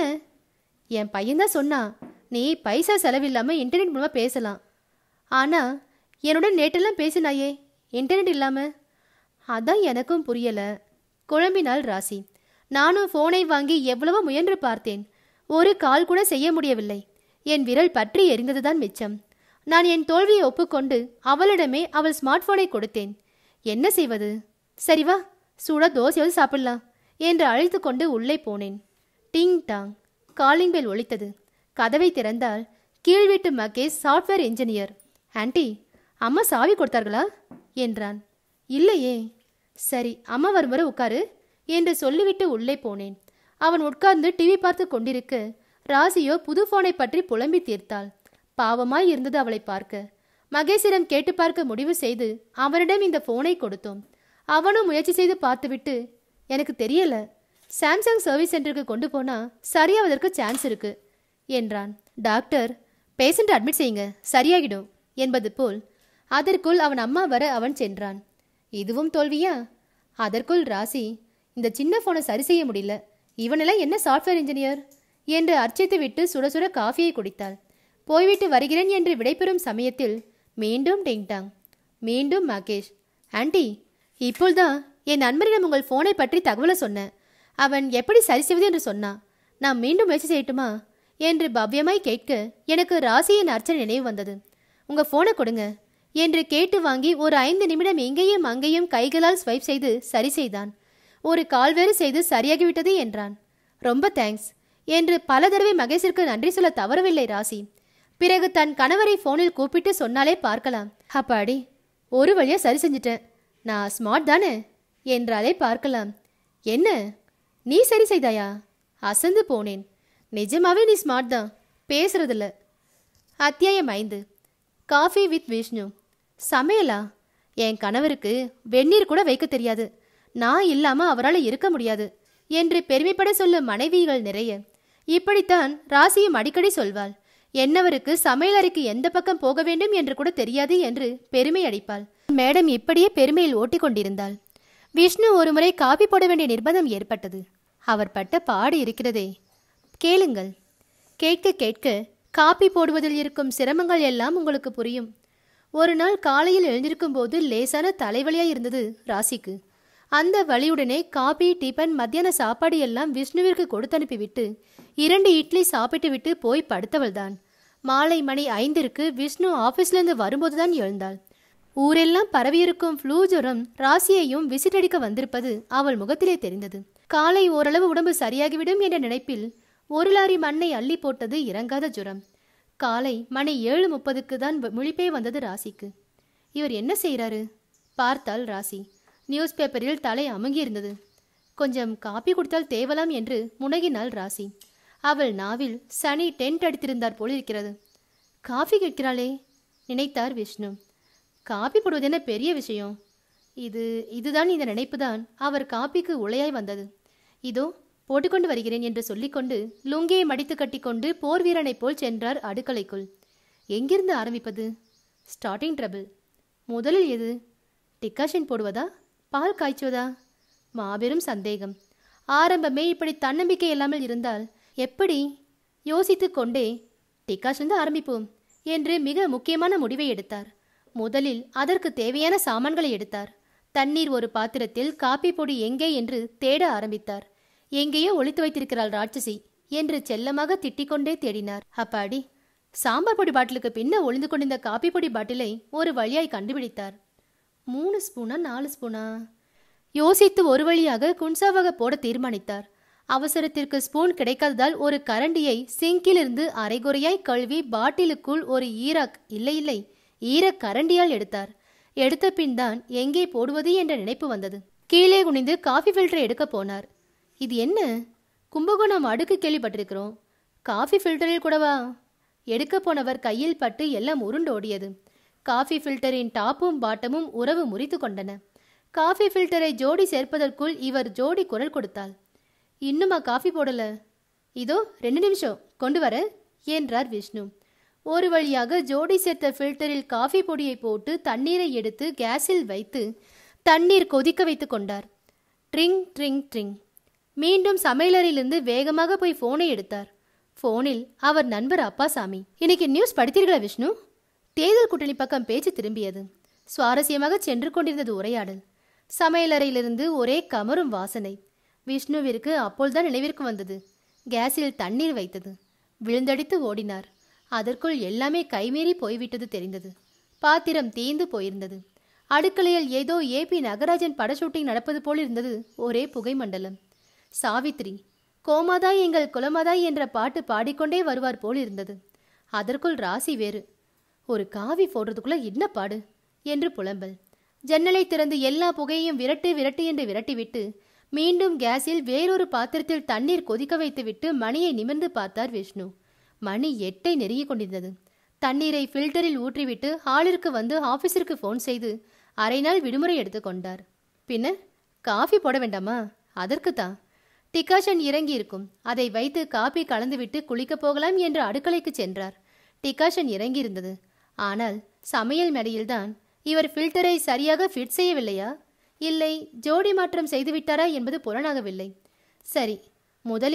A: என் பையன்தான் சொன்னான் நீ பைசா செலவில்லாமல் இன்டர்நெட் மூலமாக பேசலாம் ஆனால் என்னுடன் நேற்றெல்லாம் பேசினாயே இன்டர்நெட் இல்லாமல் அதான் எனக்கும் புரியலை குழம்பினாள் ராசி நானும் ஃபோனை வாங்கி எவ்வளவோ முயன்று பார்த்தேன் ஒரு கால் கூட செய்ய முடியவில்லை என் விரல் பற்றி எரிந்ததுதான் மிச்சம் நான் என் தோல்வியை ஒப்புக்கொண்டு அவளிடமே அவள் ஸ்மார்ட் போனை கொடுத்தேன் என்ன செய்வது சரி வா சூடா தோசையாவது சாப்பிடலாம் என்று அழைத்து கொண்டு உள்ளே போனேன் டிங் டாங் காலிங் பெல் ஒலித்தது கதவை திறந்தால் கீழ் வீட்டு மகேஷ் சாஃப்ட்வேர் இன்ஜினியர் ஆன்ட்டி அம்மா சாவி கொடுத்தார்களா என்றான் இல்லையே சரி அம்மா வரும் வரை உட்காரு என்று சொல்லிவிட்டு உள்ளே போனேன் அவன் உட்கார்ந்து டிவி பார்த்து கொண்டிருக்க ராசியோ புது போனை பற்றி புலம்பி தீர்த்தாள் பாவமாய் இருந்தது அவளை பார்க்க மகேஷிடம் கேட்டு பார்க்க முடிவு செய்து அவனிடம் இந்த போனை கொடுத்தோம் அவனும் முயற்சி செய்து பார்த்துவிட்டு எனக்கு தெரியல சாம்சங் சர்வீஸ் சென்டருக்கு கொண்டு போனா சரியாவதற்கு சான்ஸ் இருக்கு என்றான் டாக்டர் பேஷண்ட் அட்மிட் செய்யுங்க சரியாகிடும் என்பது போல் அதற்குள் அவன் அம்மா வர அவன் சென்றான் இதுவும் தோல்வியா அதற்குள் ராசி இந்த சின்ன போனை சரி செய்ய முடியல இவனெல்லாம் என்ன சாஃப்ட்வேர் இன்ஜினியர் என்று அர்ச்சித்துவிட்டு சுட சுட காஃபியை குடித்தாள் போய்விட்டு வருகிறேன் என்று விடைபெறும் சமயத்தில் மீண்டும் டிங்டாங் மீண்டும் மகேஷ் ஆண்டி இப்போல்தான் என் நண்பரிடம் உங்கள் ஃபோனை பற்றி தகவலை சொன்னேன் அவன் எப்படி சரி செய்வது என்று சொன்னான் நான் மீண்டும் முயற்சி செய்யட்டுமா என்று பவ்யமாய் கேட்க எனக்கு ராசியின் அர்ச்சனை நினைவு வந்தது உங்க ஃபோனை கொடுங்க என்று கேட்டு வாங்கி ஒரு ஐந்து நிமிடம் இங்கேயும் அங்கேயும் கைகளால் ஸ்வைப் செய்து சரி செய்தான் ஒரு கால் வேறு செய்து சரியாகிவிட்டது என்றான் ரொம்ப தேங்க்ஸ் என்று பல தடவை மகேஷிற்கு நன்றி சொல்ல தவறவில்லை ராசி பிறகு தன் கணவரை ஃபோனில் கூப்பிட்டு சொன்னாலே பார்க்கலாம் அப்பாடி ஒரு வழியா சரி செஞ்சிட்டேன் நான் ஸ்மார்ட் தானே என்றாலே பார்க்கலாம் என்ன நீ சரி செய்தாயா அசந்து போனேன் நிஜமாவே நீ ஸ்மார்ட் தான் பேசுறதில்ல அத்தியாயம் ஐந்து காஃபி வித் விஷ்ணு சமையலா என் கணவருக்கு வெந்நீர் கூட வைக்க தெரியாது நான் இல்லாம அவரால் இருக்க முடியாது என்று பெருமைப்பட சொல்லும் மனைவிகள் நிறைய இப்படித்தான் ராசியும் அடிக்கடி சொல்வாள் என்னவருக்கு சமையலறைக்கு எந்த பக்கம் போக வேண்டும் என்று கூட தெரியாது என்று பெருமை அடிப்பாள் மேடம் இப்படியே பெருமையில் ஓட்டிக் கொண்டிருந்தாள் விஷ்ணு ஒருமுறை காபி போட வேண்டிய நிர்பந்தம் ஏற்பட்டது அவர் பட்ட பாடு இருக்கிறதே கேளுங்கள் கேட்க கேட்க காப்பி போடுவதில் இருக்கும் சிரமங்கள் எல்லாம் உங்களுக்கு புரியும் ஒரு நாள் காலையில் எழுந்திருக்கும் போது லேசான தலைவலியா இருந்தது ராசிக்கு அந்த வழியுடனே காபி டிபன் மத்தியான சாப்பாடு எல்லாம் விஷ்ணுவிற்கு கொடுத்து அனுப்பிவிட்டு இரண்டு இட்லி சாப்பிட்டு விட்டு போய் படுத்தவள்தான் மாலை மணி ஐந்திற்கு விஷ்ணு ஆபீஸ்லேருந்து வரும்போதுதான் எழுந்தாள் ஊரெல்லாம் பரவியிருக்கும் ஃப்ளூ ஜுரம் ராசியையும் விசிட் அடிக்க வந்திருப்பது அவள் முகத்திலே தெரிந்தது காலை ஓரளவு உடம்பு சரியாகிவிடும் என்ற நினைப்பில் ஒரு லாரி மண்ணை அள்ளி போட்டது இறங்காத ஜுரம் காலை மணி ஏழு முப்பதுக்கு தான் வ- முழிப்பே வந்தது ராசிக்கு இவர் என்ன செய்கிறாரு பார்த்தாள் ராசி நியூஸ் பேப்பரில் தலை அமுங்கியிருந்தது கொஞ்சம் காப்பி கொடுத்தால் தேவலாம் என்று முனகினாள் ராசி அவள் நாவில் சனி டென்ட் அடித்திருந்தார் போல் இருக்கிறது காஃபி கேட்கிறாளே நினைத்தார் விஷ்ணு காப்பி போடுவது என்ன பெரிய விஷயம் இது இதுதான் இந்த நினைப்புதான் அவர் காப்பிக்கு உளையாய் வந்தது இதோ போட்டுக்கொண்டு வருகிறேன் என்று சொல்லிக்கொண்டு லுங்கியை மடித்து கட்டிக்கொண்டு போர் வீரனைப் போல் சென்றார் அடுக்கலைக்குள் எங்கிருந்து ஆரம்பிப்பது ஸ்டார்டிங் ட்ரபிள் முதலில் எது டிக்காஷன் போடுவதா பால் காய்ச்சுவதா மாபெரும் சந்தேகம் ஆரம்பமே இப்படி தன்னம்பிக்கை இல்லாமல் இருந்தால் எப்படி யோசித்துக் கொண்டே டிக்காஷன் தான் ஆரம்பிப்போம் என்று மிக முக்கியமான முடிவை எடுத்தார் முதலில் அதற்கு தேவையான சாமான்களை எடுத்தார் தண்ணீர் ஒரு பாத்திரத்தில் காப்பி பொடி எங்கே என்று தேட ஆரம்பித்தார் எங்கேயோ ஒளித்து வைத்திருக்கிறாள் ராட்சசி என்று செல்லமாக திட்டிக்கொண்டே தேடினார் அப்பாடி சாம்பார் பொடி பாட்டிலுக்கு பின்ன ஒளிந்து கொண்டிருந்த காப்பி பொடி பாட்டிலை ஒரு வழியாய் கண்டுபிடித்தார் மூணு ஸ்பூனா நாலு ஸ்பூனா யோசித்து ஒரு வழியாக குன்சாவாக போட தீர்மானித்தார் அவசரத்திற்கு ஸ்பூன் கிடைக்காததால் ஒரு கரண்டியை சிங்கிலிருந்து அரைகுறையாய் கழுவி பாட்டிலுக்குள் ஒரு ஈரக் இல்லை இல்லை ஈரக் கரண்டியால் எடுத்தார் எடுத்த பின் தான் எங்கே போடுவது என்ற நினைப்பு வந்தது கீழே குனிந்து காஃபி ஃபில்டரை எடுக்க போனார் இது என்ன கும்பகோணம் அடுக்கு கேள்விப்பட்டிருக்கிறோம் காஃபி ஃபில்டரில் கூடவா எடுக்க போனவர் கையில் பட்டு எல்லாம் உருண்டோடியது காஃபி ஃபில்டரின் டாப்பும் பாட்டமும் உறவு முறித்து கொண்டன காஃபி ஃபில்டரை ஜோடி சேர்ப்பதற்குள் இவர் ஜோடி குரல் கொடுத்தாள் இன்னுமா காஃபி போடல இதோ ரெண்டு நிமிஷம் கொண்டு வர என்றார் விஷ்ணு ஒரு வழியாக ஜோடி சேர்த்த ஃபில்டரில் காஃபி பொடியை போட்டு தண்ணீரை எடுத்து கேஸில் வைத்து தண்ணீர் கொதிக்க வைத்து கொண்டார் ட்ரிங் ட்ரிங் ட்ரிங் மீண்டும் சமையலறையிலிருந்து வேகமாக போய் போனை எடுத்தார் போனில் அவர் நண்பர் அப்பாசாமி இன்னைக்கு நியூஸ் படித்தீர்களா விஷ்ணு தேர்தல் கூட்டணி பக்கம் பேச்சு திரும்பியது சுவாரஸ்யமாக சென்று கொண்டிருந்தது உரையாடல் சமையலறையிலிருந்து ஒரே கமரும் வாசனை விஷ்ணுவிற்கு அப்போல்தான் நினைவிற்கு வந்தது கேஸில் தண்ணீர் வைத்தது விழுந்தடித்து ஓடினார் அதற்குள் எல்லாமே கைமீறி போய்விட்டது தெரிந்தது பாத்திரம் தீந்து போயிருந்தது அடுக்கலையில் ஏதோ ஏபி நகராஜன் பட ஷூட்டிங் நடப்பது போல் இருந்தது ஒரே புகை மண்டலம் சாவித்ரி கோமாதாய் எங்கள் குலமாதாய் என்ற பாட்டு பாடிக்கொண்டே வருவார் போல் இருந்தது அதற்குள் ராசி வேறு ஒரு காவி போடுறதுக்குள்ள என்ன பாடு என்று புலம்பல் ஜன்னலை திறந்து எல்லா புகையையும் விரட்டு விரட்டு என்று விரட்டிவிட்டு மீண்டும் கேஸில் வேறொரு பாத்திரத்தில் தண்ணீர் கொதிக்க வைத்துவிட்டு மணியை நிமிர்ந்து பார்த்தார் விஷ்ணு மணி எட்டை நெருங்கிக் கொண்டிருந்தது தண்ணீரை ஃபில்டரில் ஊற்றிவிட்டு ஹாலிற்கு வந்து ஆபீஸிற்கு ஃபோன் செய்து அரை நாள் விடுமுறை எடுத்துக்கொண்டார் பின்ன காஃபி போட வேண்டாமா அதற்குத்தான் டிகாஷன் இறங்கி இருக்கும் அதை வைத்து காபி கலந்துவிட்டு குளிக்கப் போகலாம் என்று அடுக்கலைக்கு சென்றார் டிகாஷன் இறங்கி இருந்தது ஆனால் சமையல் மேடையில்தான் இவர் ஃபில்டரை சரியாக ஃபிட் செய்யவில்லையா இல்லை ஜோடி மாற்றம் செய்துவிட்டாரா என்பது புலனாகவில்லை சரி முதலில்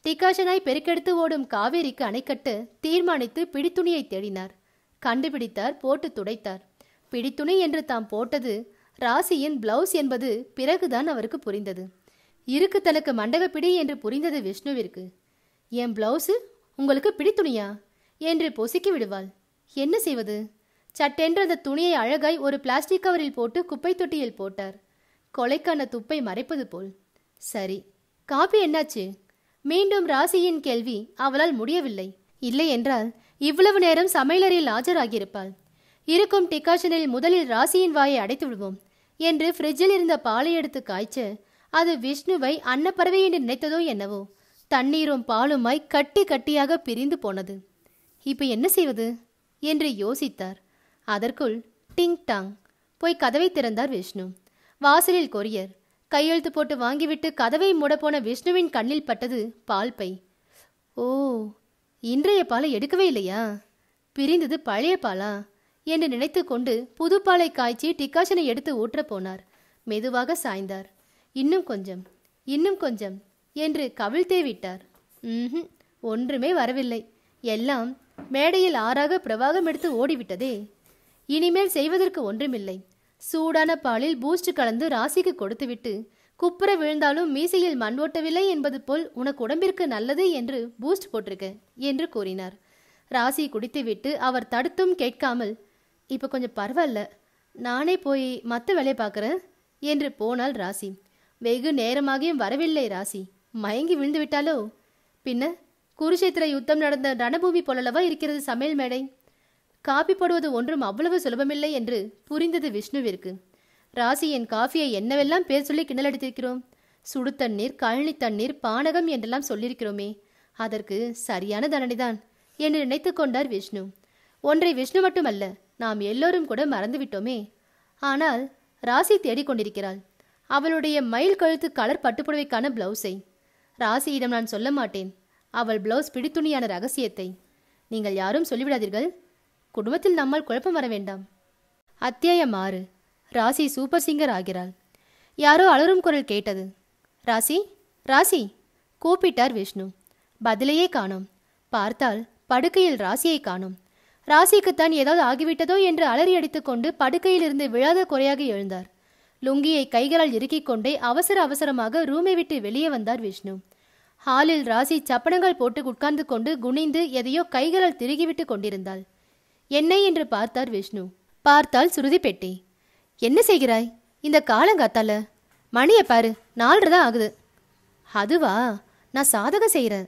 A: டிகாஷனாய் பெருக்கெடுத்து ஓடும் காவேரிக்கு அணைக்கட்ட தீர்மானித்து பிடித்துணியை தேடினார் கண்டுபிடித்தார் போட்டு துடைத்தார் பிடித்துணி என்று தாம் போட்டது ராசியின் பிளவுஸ் என்பது பிறகுதான் அவருக்கு புரிந்தது இருக்கு தனக்கு மண்டகப்பிடி என்று புரிந்தது விஷ்ணுவிற்கு என் பிளவுஸு உங்களுக்கு பிடித்துணியா என்று பொசுக்கி விடுவாள் என்ன செய்வது சட்டென்று அந்த துணியை அழகாய் ஒரு பிளாஸ்டிக் கவரில் போட்டு குப்பை தொட்டியில் போட்டார் கொலைக்கான துப்பை மறைப்பது போல் சரி காபி என்னாச்சு மீண்டும் ராசியின் கேள்வி அவளால் முடியவில்லை இல்லை என்றால் இவ்வளவு நேரம் சமையலறையில் ஆஜராகியிருப்பாள் இருக்கும் டிகாஷனில் முதலில் ராசியின் வாயை அடைத்து விடுவோம் என்று ஃப்ரிட்ஜில் இருந்த பாலை எடுத்து காய்ச்ச அது விஷ்ணுவை அன்னப்பறவை என்று நினைத்ததோ என்னவோ தண்ணீரும் பாலுமாய் கட்டி கட்டியாக பிரிந்து போனது இப்ப என்ன செய்வது என்று யோசித்தார் அதற்குள் டிங் டாங் போய் கதவை திறந்தார் விஷ்ணு வாசலில் கொரியர் கையெழுத்து போட்டு வாங்கிவிட்டு கதவை மூடப்போன விஷ்ணுவின் கண்ணில் பட்டது பால் பை ஓ இன்றைய பாலை எடுக்கவே இல்லையா பிரிந்தது பழைய பாலா என்று நினைத்து கொண்டு புது பாலை காய்ச்சி டிகாஷனை எடுத்து ஊற்றப் போனார் மெதுவாக சாய்ந்தார் இன்னும் கொஞ்சம் இன்னும் கொஞ்சம் என்று கவிழ்த்தே விட்டார் ம்ஹும் ஒன்றுமே வரவில்லை எல்லாம் மேடையில் ஆறாக பிரவாகம் எடுத்து ஓடிவிட்டதே இனிமேல் செய்வதற்கு ஒன்றுமில்லை சூடான பாலில் பூஸ்ட் கலந்து ராசிக்கு கொடுத்துவிட்டு குப்புற விழுந்தாலும் மீசையில் மண் ஓட்டவில்லை என்பது போல் உனக்கு உடம்பிற்கு நல்லது என்று பூஸ்ட் போட்டிருக்க என்று கூறினார் ராசி குடித்துவிட்டு அவர் தடுத்தும் கேட்காமல் இப்போ கொஞ்சம் பரவாயில்ல நானே போய் மற்ற வேலையை பார்க்குறேன் என்று போனாள் ராசி வெகு நேரமாகியும் வரவில்லை ராசி மயங்கி விழுந்து விட்டாலோ பின்ன குருஷேத்திர யுத்தம் நடந்த ரணபூமி போலல்லவா இருக்கிறது சமையல் மேடை காபி போடுவது ஒன்றும் அவ்வளவு சுலபமில்லை என்று புரிந்தது விஷ்ணுவிற்கு ராசி என் காஃபியை என்னவெல்லாம் பேர் சொல்லி கிண்டலடித்திருக்கிறோம் சுடு தண்ணீர் கழனி தண்ணீர் பானகம் என்றெல்லாம் சொல்லியிருக்கிறோமே அதற்கு சரியான தண்டனைதான் என்று நினைத்து கொண்டார் விஷ்ணு ஒன்றை விஷ்ணு மட்டுமல்ல நாம் எல்லோரும் கூட மறந்துவிட்டோமே ஆனால் ராசி தேடிக்கொண்டிருக்கிறாள் அவளுடைய மயில் கழுத்து கலர் பட்டுப்புடவைக்கான பிளவுஸை ராசியிடம் நான் சொல்ல மாட்டேன் அவள் பிளவுஸ் பிடித்துணியான ரகசியத்தை நீங்கள் யாரும் சொல்லிவிடாதீர்கள் குடும்பத்தில் நம்மால் குழப்பம் வர வேண்டாம் அத்தியாயம் ஆறு ராசி சூப்பர் சிங்கர் ஆகிறாள் யாரோ அலறும் குரல் கேட்டது ராசி ராசி கூப்பிட்டார் விஷ்ணு பதிலையே காணோம் பார்த்தால் படுக்கையில் ராசியை காணோம் ராசிக்குத்தான் ஏதாவது ஆகிவிட்டதோ என்று அலறி அடித்துக்கொண்டு படுக்கையிலிருந்து விழாத குறையாக எழுந்தார் லுங்கியை கைகளால் இறுக்கிக் கொண்டே அவசர அவசரமாக ரூமை விட்டு வெளியே வந்தார் விஷ்ணு ஹாலில் ராசி சப்பனங்கள் போட்டு உட்கார்ந்து கொண்டு குனிந்து எதையோ கைகளால் திருகிவிட்டு கொண்டிருந்தாள் என்ன என்று பார்த்தார் விஷ்ணு பார்த்தால் சுருதி பெட்டி என்ன செய்கிறாய் இந்த காலங்காத்தால மணியை பாரு நாலரை தான் ஆகுது அதுவா நான் சாதகம் செய்கிறேன்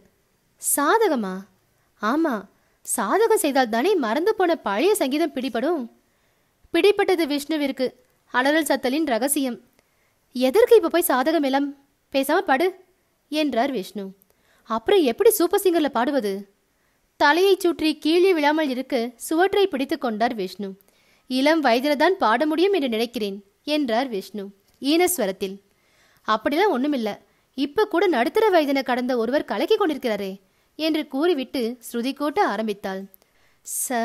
A: சாதகமா ஆமா சாதகம் செய்தால் தானே மறந்து போன பழைய சங்கீதம் பிடிபடும் பிடிப்பட்டது விஷ்ணுவிற்கு அலறல் சத்தலின் ரகசியம் எதற்கு இப்போ போய் சாதகம் எல்லாம் பேசாம படு என்றார் விஷ்ணு அப்புறம் எப்படி சூப்பர் சிங்கர்ல பாடுவது தலையைச் சுற்றி கீழே விழாமல் இருக்க சுவற்றை பிடித்துக் கொண்டார் விஷ்ணு இளம் வயதில்தான் பாட முடியும் என்று நினைக்கிறேன் என்றார் விஷ்ணு ஈனஸ்வரத்தில் அப்படிலாம் ஒண்ணுமில்ல இப்ப கூட நடுத்தர வயதின கடந்த ஒருவர் கலக்கி கொண்டிருக்கிறாரே என்று கூறிவிட்டு ஸ்ருதி கூட்ட ஆரம்பித்தாள் ச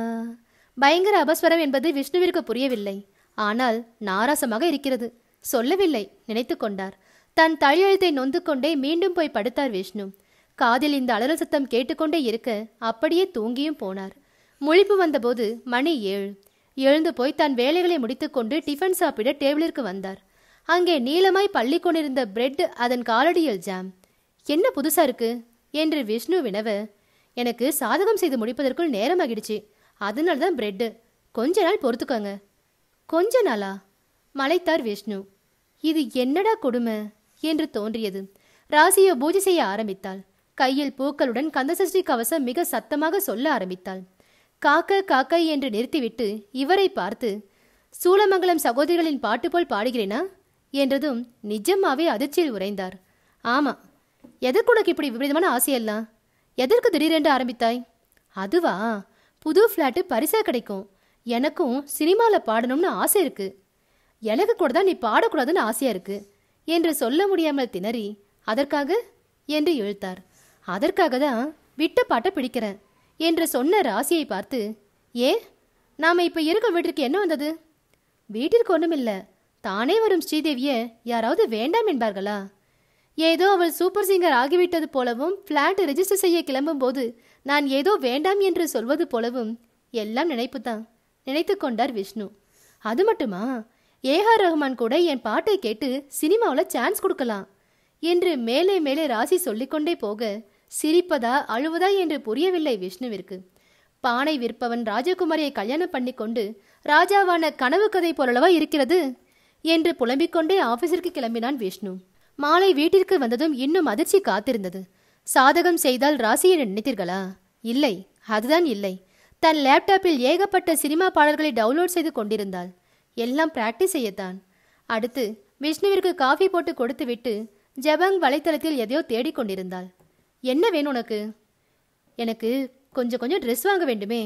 A: பயங்கர அபஸ்வரம் என்பது விஷ்ணுவிற்கு புரியவில்லை ஆனால் நாராசமாக இருக்கிறது சொல்லவில்லை நினைத்து கொண்டார் தன் தலையெழுத்தை நொந்து கொண்டே மீண்டும் போய் படுத்தார் விஷ்ணு காதில் இந்த அலறல் சத்தம் கேட்டுக்கொண்டே இருக்க அப்படியே தூங்கியும் போனார் முழிப்பு வந்தபோது மணி ஏழு எழுந்து போய் தன் வேலைகளை முடித்துக்கொண்டு டிஃபன் சாப்பிட டேபிளிற்கு வந்தார் அங்கே நீளமாய் பள்ளி கொண்டிருந்த பிரெட் அதன் காலடியில் ஜாம் என்ன புதுசா இருக்கு என்று விஷ்ணு வினவ எனக்கு சாதகம் செய்து முடிப்பதற்குள் நேரமாகிடுச்சு அதனால தான் பிரெட்டு கொஞ்ச நாள் பொறுத்துக்கோங்க கொஞ்ச நாளா மலைத்தார் விஷ்ணு இது என்னடா கொடுமை என்று தோன்றியது ராசியோ பூஜை செய்ய ஆரம்பித்தாள் கையில் பூக்களுடன் கந்தசஷ்டி கவசம் மிக சத்தமாக சொல்ல ஆரம்பித்தாள் காக்க காக்கை என்று நிறுத்திவிட்டு இவரை பார்த்து சூளமங்கலம் சகோதரிகளின் பாட்டு போல் பாடுகிறேனா என்றதும் நிஜமாவே அதிர்ச்சியில் உறைந்தார் ஆமா எதற்கு உனக்கு இப்படி விபரீதமான ஆசையெல்லாம் எதற்கு திடீரென்று ஆரம்பித்தாய் அதுவா புது ஃப்ளாட்டு பரிசா கிடைக்கும் எனக்கும் சினிமாவில் பாடணும்னு ஆசை இருக்கு எனக்கு கூட தான் நீ பாடக்கூடாதுன்னு ஆசையா இருக்கு என்று சொல்ல முடியாமல் திணறி அதற்காக என்று இழுத்தார் அதற்காக தான் விட்ட பாட்டை பிடிக்கிறேன் என்று சொன்ன ராசியை பார்த்து ஏ நாம இப்ப இருக்க வீட்டிற்கு என்ன வந்தது வீட்டிற்கு ஒண்ணுமில்ல தானே வரும் ஸ்ரீதேவிய யாராவது வேண்டாம் என்பார்களா ஏதோ அவள் சூப்பர் சிங்கர் ஆகிவிட்டது போலவும் பிளாட் ரெஜிஸ்டர் செய்ய கிளம்பும்போது நான் ஏதோ வேண்டாம் என்று சொல்வது போலவும் எல்லாம் நினைப்புதான் நினைத்து கொண்டார் விஷ்ணு அது மட்டுமா ஏஆர் ரஹ்மான் கூட என் பாட்டை கேட்டு சினிமாவில் சான்ஸ் கொடுக்கலாம் என்று மேலே மேலே ராசி சொல்லிக்கொண்டே போக சிரிப்பதா அழுவதா என்று புரியவில்லை விஷ்ணுவிற்கு பானை விற்பவன் ராஜகுமாரியை கல்யாணம் பண்ணி கொண்டு ராஜாவான கனவு கதை போலவா இருக்கிறது என்று புலம்பிக் கொண்டே ஆபீஸிற்கு கிளம்பினான் விஷ்ணு மாலை வீட்டிற்கு வந்ததும் இன்னும் அதிர்ச்சி காத்திருந்தது சாதகம் செய்தால் ராசியை நினைத்தீர்களா இல்லை அதுதான் இல்லை தன் லேப்டாப்பில் ஏகப்பட்ட சினிமா பாடல்களை டவுன்லோட் செய்து கொண்டிருந்தாள் எல்லாம் பிராக்டிஸ் செய்யத்தான் அடுத்து விஷ்ணுவிற்கு காஃபி போட்டு கொடுத்துவிட்டு ஜபங் வலைத்தளத்தில் எதையோ தேடிக் கொண்டிருந்தாள் என்ன வேணும் உனக்கு எனக்கு கொஞ்சம் கொஞ்சம் ட்ரெஸ் வாங்க வேண்டுமே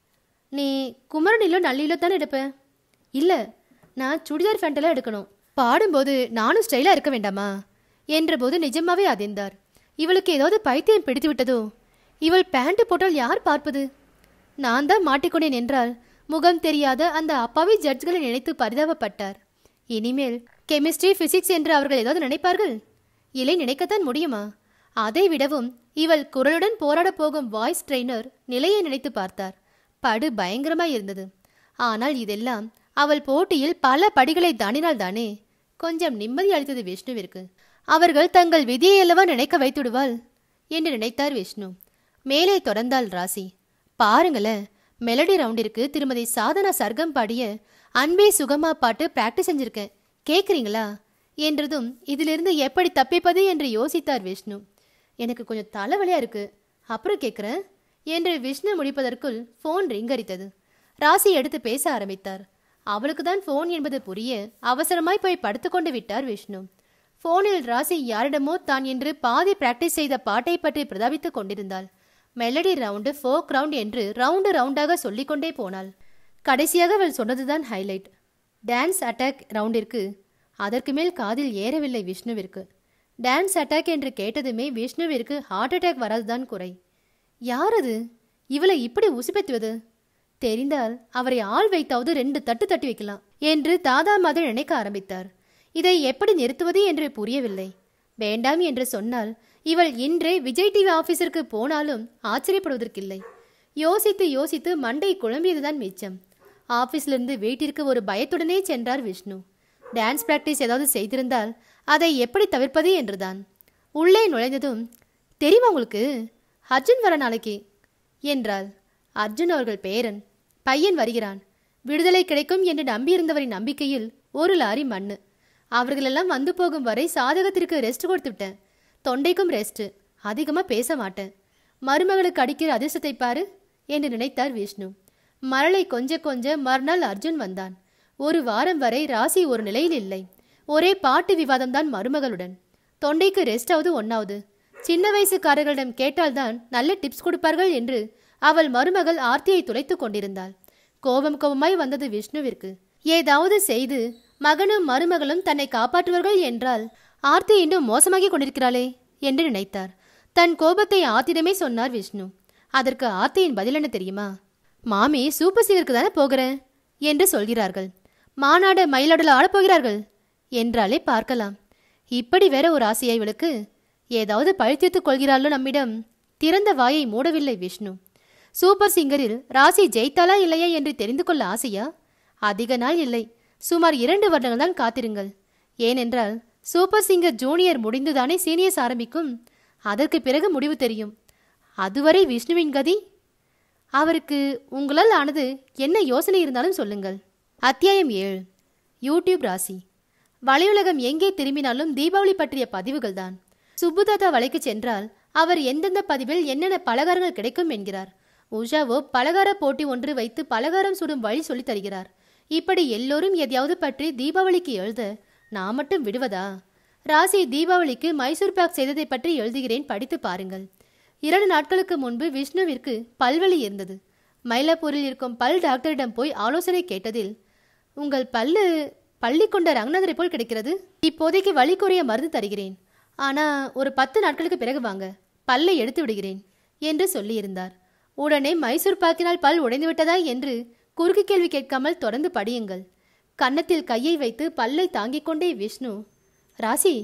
A: நீ குமரனிலோ நல்லிலோ தானே எடுப்ப இல்லை நான் சுடிதார் ஃபேண்டெல்லாம் எடுக்கணும் பாடும்போது நானும் ஸ்டைலாக இருக்க வேண்டாமா என்றபோது நிஜமாவே அதிர்ந்தார் இவளுக்கு ஏதாவது பைத்தியம் பிடித்து விட்டதோ இவள் பேண்ட் போட்டால் யார் பார்ப்பது நான் தான் மாட்டிக்கொண்டேன் என்றால் முகம் தெரியாத அந்த அப்பாவி ஜட்ஜ்களை நினைத்து பரிதாபப்பட்டார் இனிமேல் கெமிஸ்ட்ரி பிசிக்ஸ் என்று அவர்கள் ஏதாவது நினைப்பார்கள் இல்லை நினைக்கத்தான் முடியுமா அதை விடவும் இவள் குரலுடன் போராடப் போகும் வாய்ஸ் ட்ரெய்னர் நிலையை நினைத்து பார்த்தார் படு பயங்கரமாய் இருந்தது ஆனால் இதெல்லாம் அவள் போட்டியில் பல படிகளை தாண்டினால் தானே கொஞ்சம் நிம்மதி அளித்தது விஷ்ணுவிற்கு அவர்கள் தங்கள் விதியை அல்லவா நினைக்க வைத்துடுவாள் என்று நினைத்தார் விஷ்ணு மேலே தொடர்ந்தாள் ராசி பாருங்களேன் மெலடி ரவுண்டிற்கு திருமதி சாதனா சர்க்கம் பாடிய அன்பே சுகமா பாட்டு பிராக்டிஸ் செஞ்சிருக்கேன் கேக்குறீங்களா என்றதும் இதிலிருந்து எப்படி தப்பிப்பது என்று யோசித்தார் விஷ்ணு எனக்கு கொஞ்சம் தலைவலியா இருக்கு அப்புறம் கேட்குறேன் என்று விஷ்ணு முடிப்பதற்குள் ஃபோன் ரிங்கரித்தது ராசி எடுத்து பேச ஆரம்பித்தார் அவளுக்கு தான் ஃபோன் என்பது புரிய அவசரமாய் போய் படுத்துக்கொண்டு விட்டார் விஷ்ணு ஃபோனில் ராசி யாரிடமோ தான் என்று பாதி பிராக்டிஸ் செய்த பாட்டை பற்றி பிரதாபித்துக் கொண்டிருந்தாள் மெலடி ரவுண்டு ஃபோக் ரவுண்ட் என்று ரவுண்டு ரவுண்டாக சொல்லிக்கொண்டே போனாள் கடைசியாக அவள் சொன்னதுதான் ஹைலைட் டான்ஸ் அட்டாக் ரவுண்டிற்கு அதற்கு மேல் காதில் ஏறவில்லை விஷ்ணுவிற்கு டான்ஸ் அட்டாக் என்று கேட்டதுமே விஷ்ணுவிற்கு ஹார்ட் அட்டாக் வராதுதான் குறை யார் அது இவளை இப்படி உசுப்பெத்துவது தெரிந்தால் அவரை ஆள் வைத்தாவது ரெண்டு தட்டு தட்டி வைக்கலாம் என்று தாதா மாதிரி நினைக்க ஆரம்பித்தார் இதை எப்படி நிறுத்துவது என்று புரியவில்லை வேண்டாம் என்று சொன்னால் இவள் இன்றே விஜய் டிவி ஆபீஸிற்கு போனாலும் ஆச்சரியப்படுவதற்கில்லை யோசித்து யோசித்து மண்டை குழம்பியதுதான் மிச்சம் ஆபீஸ்லிருந்து வீட்டிற்கு ஒரு பயத்துடனே சென்றார் விஷ்ணு டான்ஸ் பிராக்டிஸ் ஏதாவது செய்திருந்தால் அதை எப்படி தவிர்ப்பது என்றுதான் உள்ளே நுழைந்ததும் தெரியுமா உங்களுக்கு அர்ஜுன் வர நாளைக்கு என்றாள் அர்ஜுன் அவர்கள் பேரன் பையன் வருகிறான் விடுதலை கிடைக்கும் என்று நம்பியிருந்தவரின் நம்பிக்கையில் ஒரு லாரி மண்ணு அவர்களெல்லாம் வந்து போகும் வரை சாதகத்திற்கு ரெஸ்ட் கொடுத்து விட்டேன் தொண்டைக்கும் ரெஸ்ட் அதிகமாக பேச மாட்டேன் மருமகளுக்கு அடிக்கிற அதிர்ஷ்டத்தை பாரு என்று நினைத்தார் விஷ்ணு மரளை கொஞ்ச கொஞ்ச மறுநாள் அர்ஜுன் வந்தான் ஒரு வாரம் வரை ராசி ஒரு நிலையில் இல்லை ஒரே பாட்டு விவாதம்தான் மருமகளுடன் தொண்டைக்கு ரெஸ்டாவது ஒன்னாவது சின்ன வயசுக்காரர்களிடம் கேட்டால்தான் நல்ல டிப்ஸ் கொடுப்பார்கள் என்று அவள் மருமகள் ஆர்த்தியை துளைத்துக் கொண்டிருந்தாள் கோபம் கோபமாய் வந்தது விஷ்ணுவிற்கு ஏதாவது செய்து மகனும் மருமகளும் தன்னை காப்பாற்றுவார்கள் என்றால் ஆர்த்தி இன்னும் மோசமாகி கொண்டிருக்கிறாளே என்று நினைத்தார் தன் கோபத்தை ஆர்த்தியிடமே சொன்னார் விஷ்ணு அதற்கு ஆர்த்தியின் பதில் என்ன தெரியுமா மாமி சூப்பர் சிங்கருக்கு தானே போகிறேன் என்று சொல்கிறார்கள் மாநாடு மயிலாடுல ஆடப் போகிறார்கள் என்றாலே பார்க்கலாம் இப்படி வேற ஒரு ஆசையா இவளுக்கு ஏதாவது பழித்தீர்த்துக் கொள்கிறாளோ நம்மிடம் திறந்த வாயை மூடவில்லை விஷ்ணு சூப்பர் சிங்கரில் ராசி ஜெயித்தாளா இல்லையா என்று தெரிந்து கொள்ள ஆசையா அதிக நாள் இல்லை சுமார் இரண்டு வருடங்கள் தான் காத்திருங்கள் ஏனென்றால் சூப்பர் சிங்கர் ஜூனியர் முடிந்துதானே சீனியர்ஸ் ஆரம்பிக்கும் அதற்கு பிறகு முடிவு தெரியும் அதுவரை விஷ்ணுவின் கதி அவருக்கு உங்களால் ஆனது என்ன யோசனை இருந்தாலும் சொல்லுங்கள் அத்தியாயம் ஏழு யூடியூப் ராசி வலையுலகம் எங்கே திரும்பினாலும் தீபாவளி பற்றிய பதிவுகள் தான் சுப்புதாதா வலைக்கு சென்றால் அவர் எந்தெந்த பதிவில் என்னென்ன பலகாரங்கள் கிடைக்கும் என்கிறார் உஷாவோ பலகார போட்டி ஒன்று வைத்து பலகாரம் சுடும் வழி சொல்லித் தருகிறார் இப்படி எல்லோரும் எதையாவது பற்றி தீபாவளிக்கு எழுத நான் மட்டும் விடுவதா ராசி தீபாவளிக்கு மைசூர் பாக் செய்ததை பற்றி எழுதுகிறேன் படித்து பாருங்கள் இரண்டு நாட்களுக்கு முன்பு விஷ்ணுவிற்கு பல்வலி இருந்தது மயிலாப்பூரில் இருக்கும் பல் டாக்டரிடம் போய் ஆலோசனை கேட்டதில் உங்கள் பல்லு பள்ளி கொண்ட ரங்கநாதரை போல் கிடைக்கிறது இப்போதைக்கு வலி குறைய மருந்து தருகிறேன் ஆனா ஒரு பத்து நாட்களுக்கு பிறகு வாங்க பல்லை எடுத்து விடுகிறேன் என்று சொல்லியிருந்தார் உடனே மைசூர் பாக்கினால் பல் உடைந்து விட்டதா என்று குறுக்கு கேள்வி கேட்காமல் தொடர்ந்து படியுங்கள் கன்னத்தில் கையை வைத்து பல்லை தாங்கிக் கொண்டே விஷ்ணு ராசி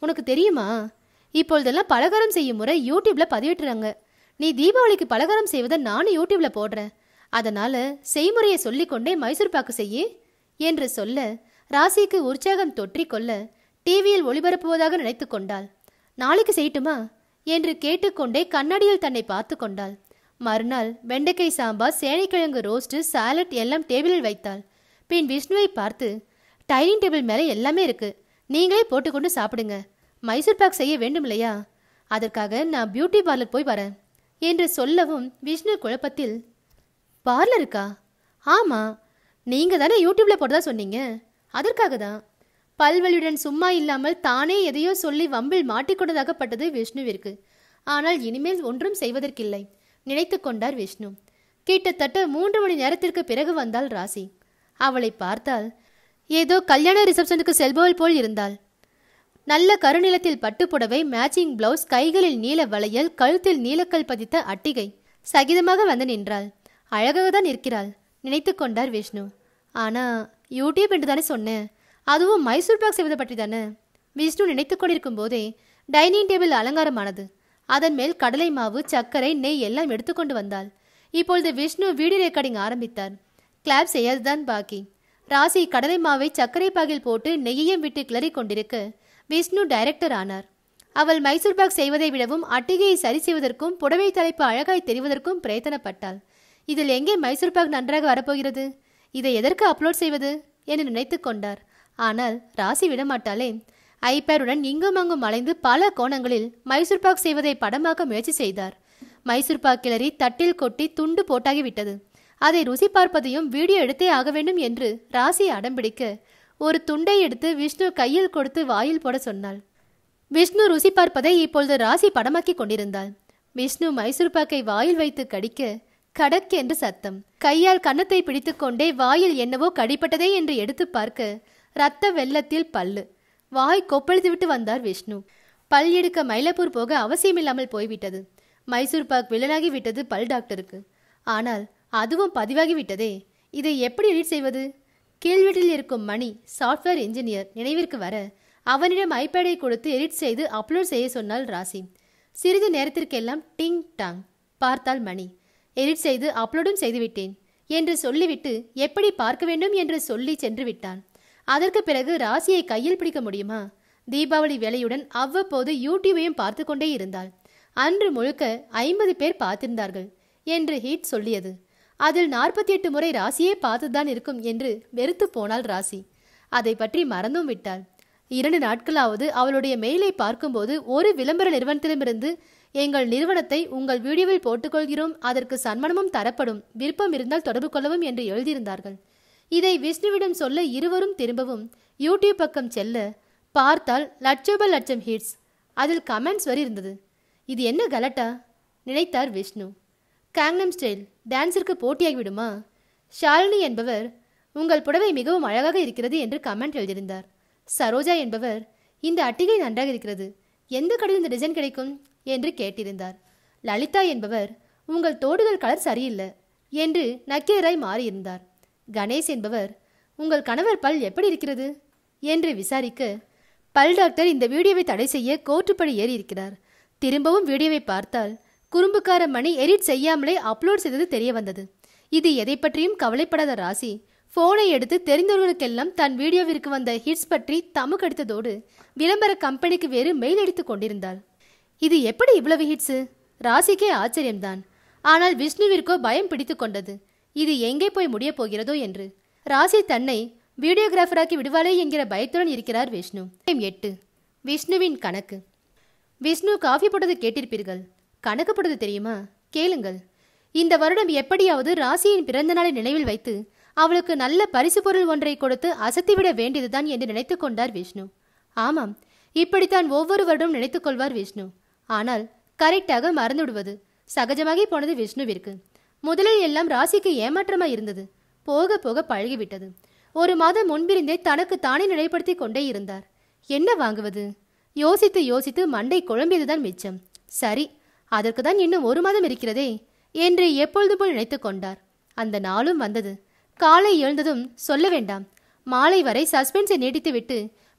A: உனக்கு தெரியுமா இப்பொழுதெல்லாம் பலகாரம் செய்யும் முறை யூடியூப்ல பதிவிட்டுறாங்க நீ தீபாவளிக்கு பலகாரம் செய்வதை நானும் யூடியூப்ல போடுறேன் அதனால செய்முறையை சொல்லிக்கொண்டே மைசூர் பாக்கு செய்யு என்று சொல்ல ராசிக்கு உற்சாகம் தொற்றிக்கொள்ள டிவியில் ஒளிபரப்புவதாக நினைத்து கொண்டாள் நாளைக்கு செய்யட்டுமா என்று கேட்டுக்கொண்டே கண்ணாடியில் தன்னை பார்த்து கொண்டாள் மறுநாள் வெண்டைக்காய் சாம்பார் சேனைக்கிழங்கு ரோஸ்ட் சாலட் எல்லாம் டேபிளில் வைத்தாள் பின் விஷ்ணுவை பார்த்து டைனிங் டேபிள் மேலே எல்லாமே இருக்கு நீங்களே போட்டுக்கொண்டு சாப்பிடுங்க மைசூர் பாக் செய்ய வேண்டும் இல்லையா அதற்காக நான் பியூட்டி பார்லர் போய் வரேன் என்று சொல்லவும் விஷ்ணு குழப்பத்தில் பார்லருக்கா ஆமா நீங்க தானே யூடியூப்ல போட்டதா சொன்னீங்க அதற்காக தான் பல்வலியுடன் சும்மா இல்லாமல் தானே எதையோ சொல்லி வம்பில் மாட்டிக்கொண்டதாகப்பட்டது விஷ்ணுவிற்கு ஆனால் இனிமேல் ஒன்றும் செய்வதற்கில்லை நினைத்து கொண்டார் விஷ்ணு கிட்டத்தட்ட மூன்று மணி நேரத்திற்கு பிறகு வந்தாள் ராசி அவளை பார்த்தால் ஏதோ கல்யாண ரிசப்ஷனுக்கு செல்பவள் போல் இருந்தாள் நல்ல கருநிலத்தில் பட்டுப்புடவை மேட்சிங் பிளவுஸ் கைகளில் நீல வளையல் கழுத்தில் நீலக்கல் பதித்த அட்டிகை சகிதமாக வந்து நின்றாள் அழகாக தான் இருக்கிறாள் நினைத்து கொண்டார் விஷ்ணு ஆனா யூடியூப் என்று தானே சொன்னேன் அதுவும் மைசூர் பாக் செய்வதை பற்றி தானே விஷ்ணு நினைத்து கொண்டிருக்கும் போதே டைனிங் டேபிள் அலங்காரமானது அதன் மேல் கடலை மாவு சர்க்கரை நெய் எல்லாம் எடுத்துக்கொண்டு வந்தாள் இப்பொழுது விஷ்ணு வீடியோ ரெக்கார்டிங் ஆரம்பித்தார் கிளாப் செய்யாதுதான் பாக்கி ராசி கடலை மாவை சர்க்கரை பாகில் போட்டு நெய்யையும் விட்டு கிளறிக் கொண்டிருக்க விஷ்ணு டைரக்டர் ஆனார் அவள் மைசூர் பாக் செய்வதை விடவும் அட்டிகையை சரி செய்வதற்கும் புடவை தலைப்பு அழகாய் தெரிவதற்கும் பிரயத்தனப்பட்டாள் இதில் எங்கே மைசூர் பாக் நன்றாக வரப்போகிறது இதை எதற்கு அப்லோட் செய்வது என்று நினைத்து கொண்டார் ஆனால் ராசி விடமாட்டாளே ஐபேடுடன் இங்கும் அங்கும் அலைந்து பல கோணங்களில் மைசூர் பாக் செய்வதை படமாக்க முயற்சி செய்தார் மைசூர் பாக் கிளறி தட்டில் கொட்டி துண்டு போட்டாகிவிட்டது அதை ருசி பார்ப்பதையும் வீடியோ எடுத்தே ஆக வேண்டும் என்று ராசி அடம்பிடிக்க ஒரு துண்டை எடுத்து விஷ்ணு கையில் கொடுத்து வாயில் போட சொன்னாள் விஷ்ணு ருசி பார்ப்பதை இப்பொழுது ராசி படமாக்கி கொண்டிருந்தாள் விஷ்ணு மைசூர் பாக்கை வாயில் வைத்து கடிக்க கடக் என்று சத்தம் கையால் கன்னத்தை பிடித்துக்கொண்டே வாயில் என்னவோ கடிப்பட்டதே என்று எடுத்து பார்க்க ரத்த வெள்ளத்தில் பல்லு வாய் கொப்பளித்து விட்டு வந்தார் விஷ்ணு பல் எடுக்க மயிலாப்பூர் போக அவசியமில்லாமல் போய்விட்டது மைசூர் பாக் வில்லனாகி விட்டது பல் டாக்டருக்கு ஆனால் அதுவும் பதிவாகி விட்டதே இதை எப்படி எடிட் செய்வது கீழ் வீட்டில் இருக்கும் மணி சாஃப்ட்வேர் இன்ஜினியர் நினைவிற்கு வர அவனிடம் ஐபேடை கொடுத்து எடிட் செய்து அப்லோட் செய்ய சொன்னாள் ராசி சிறிது நேரத்திற்கெல்லாம் டிங் டாங் பார்த்தாள் மணி எடிட் செய்து அப்லோடும் செய்துவிட்டேன் என்று சொல்லிவிட்டு எப்படி பார்க்க வேண்டும் என்று சொல்லி சென்று விட்டான் அதற்கு பிறகு ராசியை கையில் பிடிக்க முடியுமா தீபாவளி வேலையுடன் அவ்வப்போது யூடியூபையும் பார்த்து கொண்டே இருந்தாள் அன்று முழுக்க ஐம்பது பேர் பார்த்திருந்தார்கள் என்று ஹீட் சொல்லியது அதில் நாற்பத்தி எட்டு முறை ராசியே பார்த்துதான் இருக்கும் என்று வெறுத்து போனாள் ராசி அதை பற்றி மறந்தும் விட்டாள் இரண்டு நாட்களாவது அவளுடைய மெயிலை பார்க்கும்போது ஒரு விளம்பர நிறுவனத்திடமிருந்து எங்கள் நிறுவனத்தை உங்கள் வீடியோவில் போட்டுக்கொள்கிறோம் அதற்கு சன்மானமும் தரப்படும் விருப்பம் இருந்தால் தொடர்பு கொள்ளவும் என்று எழுதியிருந்தார்கள் இதை விஷ்ணுவிடம் சொல்ல இருவரும் திரும்பவும் யூடியூப் பக்கம் செல்ல பார்த்தால் லட்சோப லட்சம் ஹிட்ஸ் அதில் கமெண்ட்ஸ் வரி இருந்தது இது என்ன கலட்டா நினைத்தார் விஷ்ணு கேங்னம் ஸ்டைல் டான்ஸிற்கு போட்டியாகி விடுமா ஷாலினி என்பவர் உங்கள் புடவை மிகவும் அழகாக இருக்கிறது என்று கமெண்ட் எழுதியிருந்தார் சரோஜா என்பவர் இந்த அட்டிகை நன்றாக இருக்கிறது எந்த கடையில் இந்த டிசைன் கிடைக்கும் என்று கேட்டிருந்தார் லலிதா என்பவர் உங்கள் தோடுகள் கலர் சரியில்லை என்று நக்கீராய் மாறியிருந்தார் கணேஷ் என்பவர் உங்கள் கணவர் பல் எப்படி இருக்கிறது என்று விசாரிக்க பல் டாக்டர் இந்த வீடியோவை தடை செய்ய கோர்ட்டுப்படி ஏறி இருக்கிறார் திரும்பவும் வீடியோவை பார்த்தால் குறும்புக்கார மணி எடிட் செய்யாமலே அப்லோட் செய்தது தெரிய வந்தது இது எதை பற்றியும் கவலைப்படாத ராசி போனை எடுத்து தெரிந்தவர்களுக்கெல்லாம் தன் வீடியோவிற்கு வந்த ஹிட்ஸ் பற்றி தமுக்கடித்ததோடு விளம்பர கம்பெனிக்கு வேறு மெயில் அடித்துக் கொண்டிருந்தாள் இது எப்படி இவ்வளவு ஹிட்ஸு ராசிக்கே ஆச்சரியம்தான் ஆனால் விஷ்ணுவிற்கோ பயம் பிடித்து கொண்டது இது எங்கே போய் முடியப் போகிறதோ என்று ராசி தன்னை வீடியோகிராஃபராக்கி விடுவாளே என்கிற பயத்துடன் இருக்கிறார் விஷ்ணு எட்டு விஷ்ணுவின் கணக்கு விஷ்ணு காஃபி போட்டது கேட்டிருப்பீர்கள் கணக்கு போட்டது தெரியுமா கேளுங்கள் இந்த வருடம் எப்படியாவது ராசியின் பிறந்த நாளை நினைவில் வைத்து அவளுக்கு நல்ல பரிசு பொருள் ஒன்றை கொடுத்து அசத்திவிட வேண்டியதுதான் என்று நினைத்து கொண்டார் விஷ்ணு ஆமாம் இப்படித்தான் ஒவ்வொரு வருடம் நினைத்துக் கொள்வார் விஷ்ணு ஆனால் கரெக்டாக மறந்துவிடுவது சகஜமாகி போனது விஷ்ணுவிற்கு முதலில் எல்லாம் ராசிக்கு ஏமாற்றமாய் இருந்தது போக போக பழகிவிட்டது ஒரு மாதம் முன்பிருந்தே தனக்கு தானே நிலைப்படுத்தி கொண்டே இருந்தார் என்ன வாங்குவது யோசித்து யோசித்து மண்டை குழம்பியதுதான் மிச்சம் சரி அதற்கு தான் இன்னும் ஒரு மாதம் இருக்கிறதே என்று எப்பொழுது போல் நினைத்து கொண்டார் அந்த நாளும் வந்தது காலை எழுந்ததும் சொல்ல வேண்டாம் மாலை வரை சஸ்பென்ஸை நீட்டித்துவிட்டு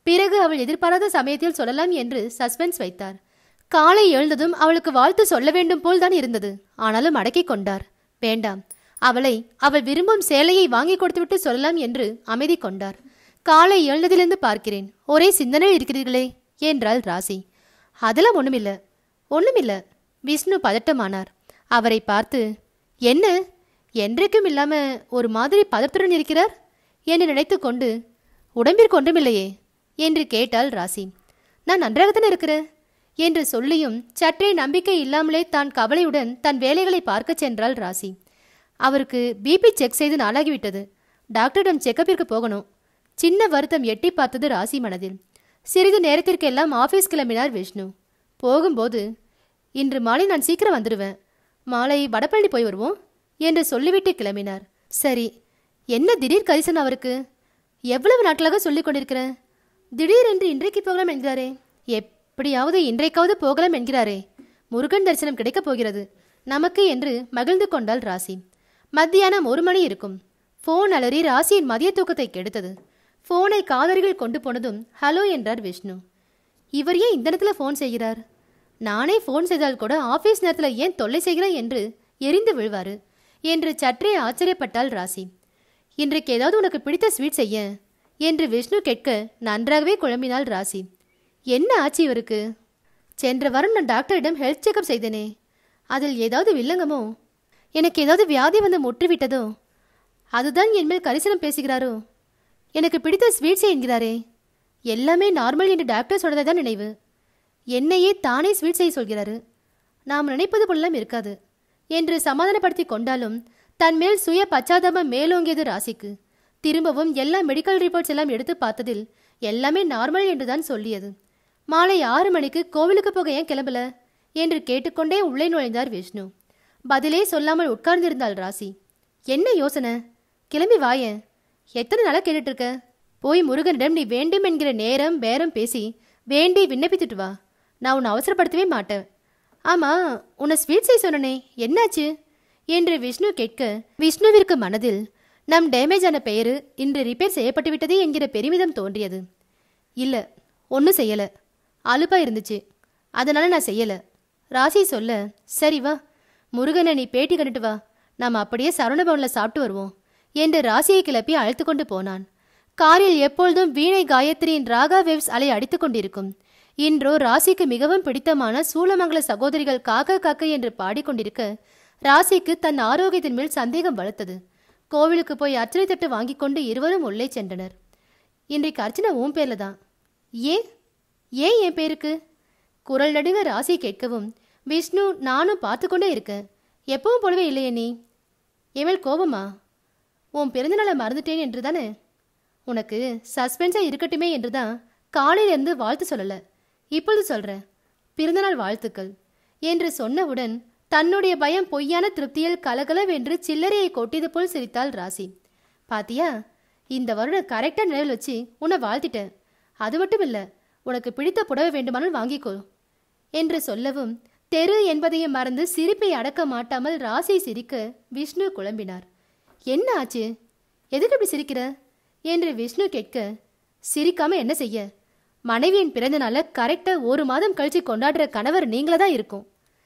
A: பிறகு அவள் எதிர்பாராத சமயத்தில் சொல்லலாம் என்று சஸ்பென்ஸ் வைத்தார் காலை எழுந்ததும் அவளுக்கு வாழ்த்து சொல்ல வேண்டும் போல் தான் இருந்தது ஆனாலும் அடக்கிக் கொண்டார் வேண்டாம் அவளை அவள் விரும்பும் சேலையை வாங்கி கொடுத்துவிட்டு சொல்லலாம் என்று அமைதி கொண்டார் காலை எழுந்ததிலிருந்து பார்க்கிறேன் ஒரே சிந்தனையில் இருக்கிறீர்களே என்றாள் ராசி அதெல்லாம் ஒண்ணுமில்ல ஒண்ணுமில்ல விஷ்ணு பதட்டமானார் அவரை பார்த்து என்ன என்றைக்கும் இல்லாம ஒரு மாதிரி பதத்துடன் இருக்கிறார் என்று நினைத்து கொண்டு உடம்பிற்கு ஒன்றுமில்லையே என்று கேட்டாள் ராசி நான் நன்றாகத்தானே இருக்கிறேன் என்று சொல்லியும் சற்றே நம்பிக்கை இல்லாமலே தான் கவலையுடன் தன் வேலைகளை பார்க்கச் சென்றாள் ராசி அவருக்கு பிபி செக் செய்து நாளாகிவிட்டது டாக்டரிடம் செக்கப்பிற்கு போகணும் சின்ன வருத்தம் எட்டி பார்த்தது ராசி மனதில் சிறிது நேரத்திற்கெல்லாம் ஆபீஸ் கிளம்பினார் விஷ்ணு போகும்போது இன்று மாலை நான் சீக்கிரம் வந்துடுவேன் மாலை வடபழனி போய் வருவோம் என்று சொல்லிவிட்டு கிளம்பினார் சரி என்ன திடீர் கரிசன் அவருக்கு எவ்வளவு நாட்களாக சொல்லிக் கொண்டிருக்கிறேன் திடீரென்று இன்றைக்கு போகலாம் என்கிறாரே எப்படியாவது இன்றைக்காவது போகலாம் என்கிறாரே முருகன் தரிசனம் கிடைக்கப் போகிறது நமக்கு என்று மகிழ்ந்து கொண்டாள் ராசி மத்தியானம் ஒரு மணி இருக்கும் ஃபோன் அலறி ராசியின் மதிய தூக்கத்தை கெடுத்தது ஃபோனை காதறிகள் கொண்டு போனதும் ஹலோ என்றார் விஷ்ணு இவர் ஏன் இந்த நேரத்தில் ஃபோன் செய்கிறார் நானே ஃபோன் செய்தால் கூட ஆஃபீஸ் நேரத்தில் ஏன் தொல்லை செய்கிறாய் என்று எரிந்து விழுவாரு என்று சற்றே ஆச்சரியப்பட்டாள் ராசி இன்றைக்கு ஏதாவது உனக்கு பிடித்த ஸ்வீட் செய்ய என்று விஷ்ணு கேட்க நன்றாகவே குழம்பினாள் ராசி என்ன ஆச்சு இவருக்கு சென்ற வாரம் நான் டாக்டரிடம் ஹெல்த் செக்கப் செய்தேனே அதில் ஏதாவது வில்லங்கமோ எனக்கு ஏதாவது வியாதி வந்து முற்றிவிட்டதோ அதுதான் என் மேல் கரிசனம் பேசுகிறாரோ எனக்கு பிடித்த ஸ்வீட்ஸே என்கிறாரே எல்லாமே நார்மல் என்று டாக்டர் சொன்னதை தான் நினைவு என்னையே தானே ஸ்வீட் செய்ய சொல்கிறாரு நாம் நினைப்பது போலலாம் இருக்காது என்று சமாதானப்படுத்தி கொண்டாலும் தன் மேல் சுய பச்சாதாபம் மேலோங்கியது ராசிக்கு திரும்பவும் எல்லா மெடிக்கல் ரிப்போர்ட்ஸ் எல்லாம் எடுத்து பார்த்ததில் எல்லாமே நார்மல் என்றுதான் சொல்லியது மாலை ஆறு மணிக்கு கோவிலுக்கு போக ஏன் கிளம்பல என்று கேட்டுக்கொண்டே உள்ளே நுழைந்தார் விஷ்ணு பதிலே சொல்லாமல் உட்கார்ந்திருந்தாள் ராசி என்ன யோசனை கிளம்பி வாயேன் எத்தனை நாளா கேட்டுட்டு இருக்க போய் முருகனிடம் நீ வேண்டும் என்கிற நேரம் பேரம் பேசி வேண்டி விண்ணப்பித்துட்டு வா நான் உன்னை அவசரப்படுத்தவே மாட்டேன் ஆமா உன்னை ஸ்வீட் செய்ய சொன்னனே என்னாச்சு என்று விஷ்ணு கேட்க விஷ்ணுவிற்கு மனதில் நம் டேமேஜ் ஆன பெயரு இன்று ரிப்பேர் செய்யப்பட்டு விட்டதே என்கிற பெருமிதம் தோன்றியது இல்ல ஒன்றும் செய்யல அலுப்பா இருந்துச்சு அதனால நான் செய்யல ராசி சொல்ல சரி வா முருகனை நீ பேட்டி கண்டுட்டு வா நாம் அப்படியே சரவணபவனில் சாப்பிட்டு வருவோம் என்று ராசியை கிளப்பி அழைத்து கொண்டு போனான் காரில் எப்பொழுதும் வீணை காயத்ரியின் ராகா வேவ்ஸ் அலை அடித்துக் கொண்டிருக்கும் இன்றோ ராசிக்கு மிகவும் பிடித்தமான சூளமங்கல சகோதரிகள் காக்க காக்க என்று பாடிக்கொண்டிருக்க ராசிக்கு தன் ஆரோக்கியத்தின் மேல் சந்தேகம் வளர்த்தது கோவிலுக்கு போய் அர்ச்சனை தட்டு வாங்கிக் கொண்டு இருவரும் உள்ளே சென்றனர் இன்றைக்கு அர்ச்சனை உன் பேர்ல தான் ஏன் ஏன் என் பேருக்கு குரல் நடுங்க ராசி கேட்கவும் விஷ்ணு நானும் பார்த்து கொண்டே இருக்கேன் எப்பவும் போலவே இல்லையே நீ என் கோபமா உன் பிறந்தநாளை மறந்துட்டேன் என்று தானே உனக்கு சஸ்பென்ஸா இருக்கட்டுமே என்று தான் காலையிலிருந்து வாழ்த்து சொல்லல இப்பொழுது சொல்றேன் பிறந்தநாள் வாழ்த்துக்கள் என்று சொன்னவுடன் தன்னுடைய பயம் பொய்யான திருப்தியில் கலகலவென்று சில்லறையை கொட்டியது போல் சிரித்தாள் ராசி பாத்தியா இந்த வருடம் கரெக்டா நினைவில் வச்சு உன்னை வாழ்த்திட்டேன் அது மட்டும் இல்ல உனக்கு பிடித்த புடவை வேண்டுமானால் வாங்கிக்கோ என்று சொல்லவும் தெரு என்பதையும் மறந்து சிரிப்பை அடக்க மாட்டாமல் ராசி சிரிக்க விஷ்ணு குழம்பினார் என்ன ஆச்சு எதுக்கு இப்படி சிரிக்கிற என்று விஷ்ணு கேட்க சிரிக்காம என்ன செய்ய மனைவியின் பிறந்த நாளை கரெக்டா ஒரு மாதம் கழிச்சு கொண்டாடுற கணவர் நீங்களா தான் இருக்கும்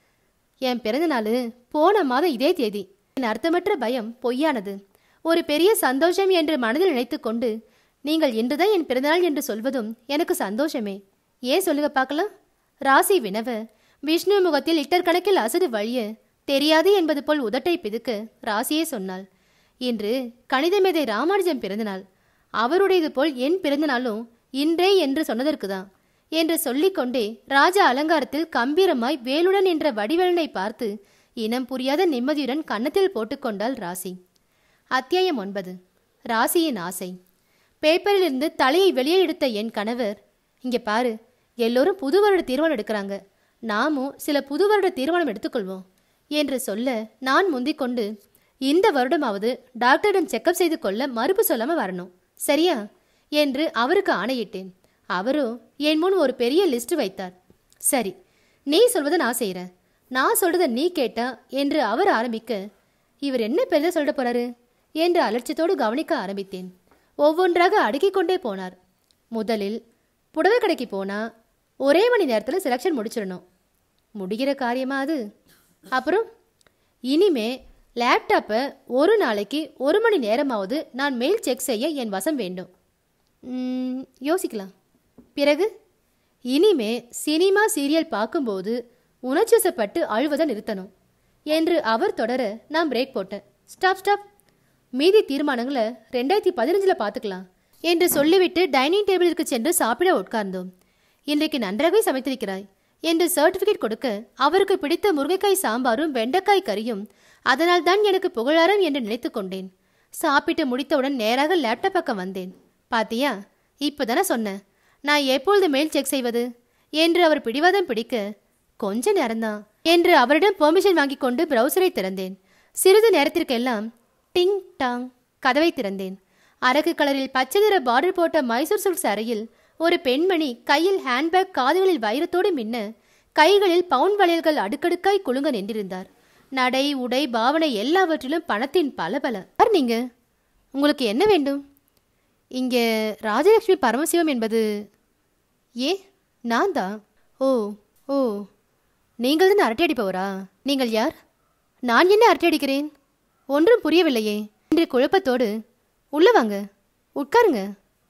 A: என் பிறந்த நாள் போன மாதம் இதே தேதி என் அர்த்தமற்ற பயம் பொய்யானது ஒரு பெரிய சந்தோஷம் என்று மனதில் நினைத்துக் கொண்டு நீங்கள் இன்றுதான் என் பிறந்தநாள் என்று சொல்வதும் எனக்கு சந்தோஷமே ஏன் சொல்லுங்க பார்க்கலாம் ராசி வினவ விஷ்ணு முகத்தில் லிட்டர் கணக்கில் அசடு வழிய தெரியாது என்பது போல் உதட்டை பிதுக்க ராசியே சொன்னாள் இன்று கணித மேதை ராமானுஜம் பிறந்தநாள் அவருடையது போல் என் பிறந்தநாளும் இன்றே என்று சொன்னதற்குதான் என்று சொல்லிக்கொண்டே ராஜ அலங்காரத்தில் கம்பீரமாய் வேலுடன் என்ற வடிவேலனை பார்த்து இனம் புரியாத நிம்மதியுடன் கன்னத்தில் போட்டுக்கொண்டாள் ராசி அத்தியாயம் ஒன்பது ராசியின் ஆசை பேப்பரிலிருந்து தலையை வெளியே எடுத்த என் கணவர் இங்க பாரு எல்லோரும் புது வருட தீர்மானம் எடுக்கிறாங்க நாமும் சில புது வருட தீர்மானம் எடுத்துக்கொள்வோம் என்று சொல்ல நான் முந்திக் கொண்டு இந்த வருடமாவது டாக்டரிடம் செக்கப் செய்து கொள்ள மறுப்பு சொல்லாம வரணும் சரியா என்று அவருக்கு ஆணையிட்டேன் அவரோ என் முன் ஒரு பெரிய லிஸ்ட் வைத்தார் சரி நீ சொல்வதை நான் செய்கிறேன் நான் சொல்றத நீ கேட்டா என்று அவர் ஆரம்பிக்க இவர் என்ன பெரிதா சொல்ல போறாரு என்று அலட்சியத்தோடு கவனிக்க ஆரம்பித்தேன் ஒவ்வொன்றாக அடுக்கிக் கொண்டே போனார் முதலில் புடவை கடைக்கு போனால் ஒரே மணி நேரத்தில் செலெக்ஷன் முடிச்சிடணும் முடிகிற காரியமா அது அப்புறம் இனிமே லேப்டாப்பை ஒரு நாளைக்கு ஒரு மணி நேரமாவது நான் மெயில் செக் செய்ய என் வசம் வேண்டும் ம், யோசிக்கலாம் பிறகு இனிமே சினிமா சீரியல் பார்க்கும்போது உணர்ச்சிவசப்பட்டு அழுவதை நிறுத்தணும் என்று அவர் தொடர நான் பிரேக் போட்டேன் ஸ்டாப் ஸ்டாப் மீதி தீர்மானங்களை ரெண்டாயிரத்தி பதினஞ்சில் பார்த்துக்கலாம் என்று சொல்லிவிட்டு டைனிங் டேபிளிற்கு சென்று சாப்பிட உட்கார்ந்தோம் இன்றைக்கு நன்றாகவே சமைத்திருக்கிறாய் என்று சர்டிஃபிகேட் கொடுக்க அவருக்கு பிடித்த முருங்கைக்காய் சாம்பாரும் வெண்டைக்காய் கறியும் அதனால் தான் எனக்கு புகழாரம் என்று நினைத்து கொண்டேன் சாப்பிட்டு முடித்தவுடன் நேராக லேப்டாப் பக்கம் வந்தேன் பாத்தியா இப்போதானே சொன்னேன் நான் எப்பொழுது மெயில் செக் செய்வது என்று அவர் பிடிவாதம் பிடிக்க கொஞ்ச நேரம்தான் என்று அவரிடம் பெர்மிஷன் வாங்கி கொண்டு பிரவுசரை திறந்தேன் சிறிது நேரத்திற்கெல்லாம் டிங் டாங் கதவை திறந்தேன் அரக்கு கலரில் பச்சை நிற பார்டர் போட்ட மைசூர் சில்க் சாரையில் ஒரு பெண்மணி கையில் ஹேண்ட்பேக் காதுகளில் வைரத்தோடு மின்ன கைகளில் பவுன் வளையல்கள் அடுக்கடுக்காய் குலுங்க நின்றிருந்தார் நடை உடை பாவனை எல்லாவற்றிலும் பணத்தின் பலபல யார் நீங்க உங்களுக்கு என்ன வேண்டும் இங்கே ராஜலட்சுமி பரமசிவம் என்பது ஏ நான் தான் ஓ ஓ நீங்கள் தான் அரட்டை அடிப்பவரா நீங்கள் யார் நான் என்ன அரட்டை அடிக்கிறேன் ஒன்றும் புரியவில்லையே என்று குழப்பத்தோடு உள்ள வாங்க உட்காருங்க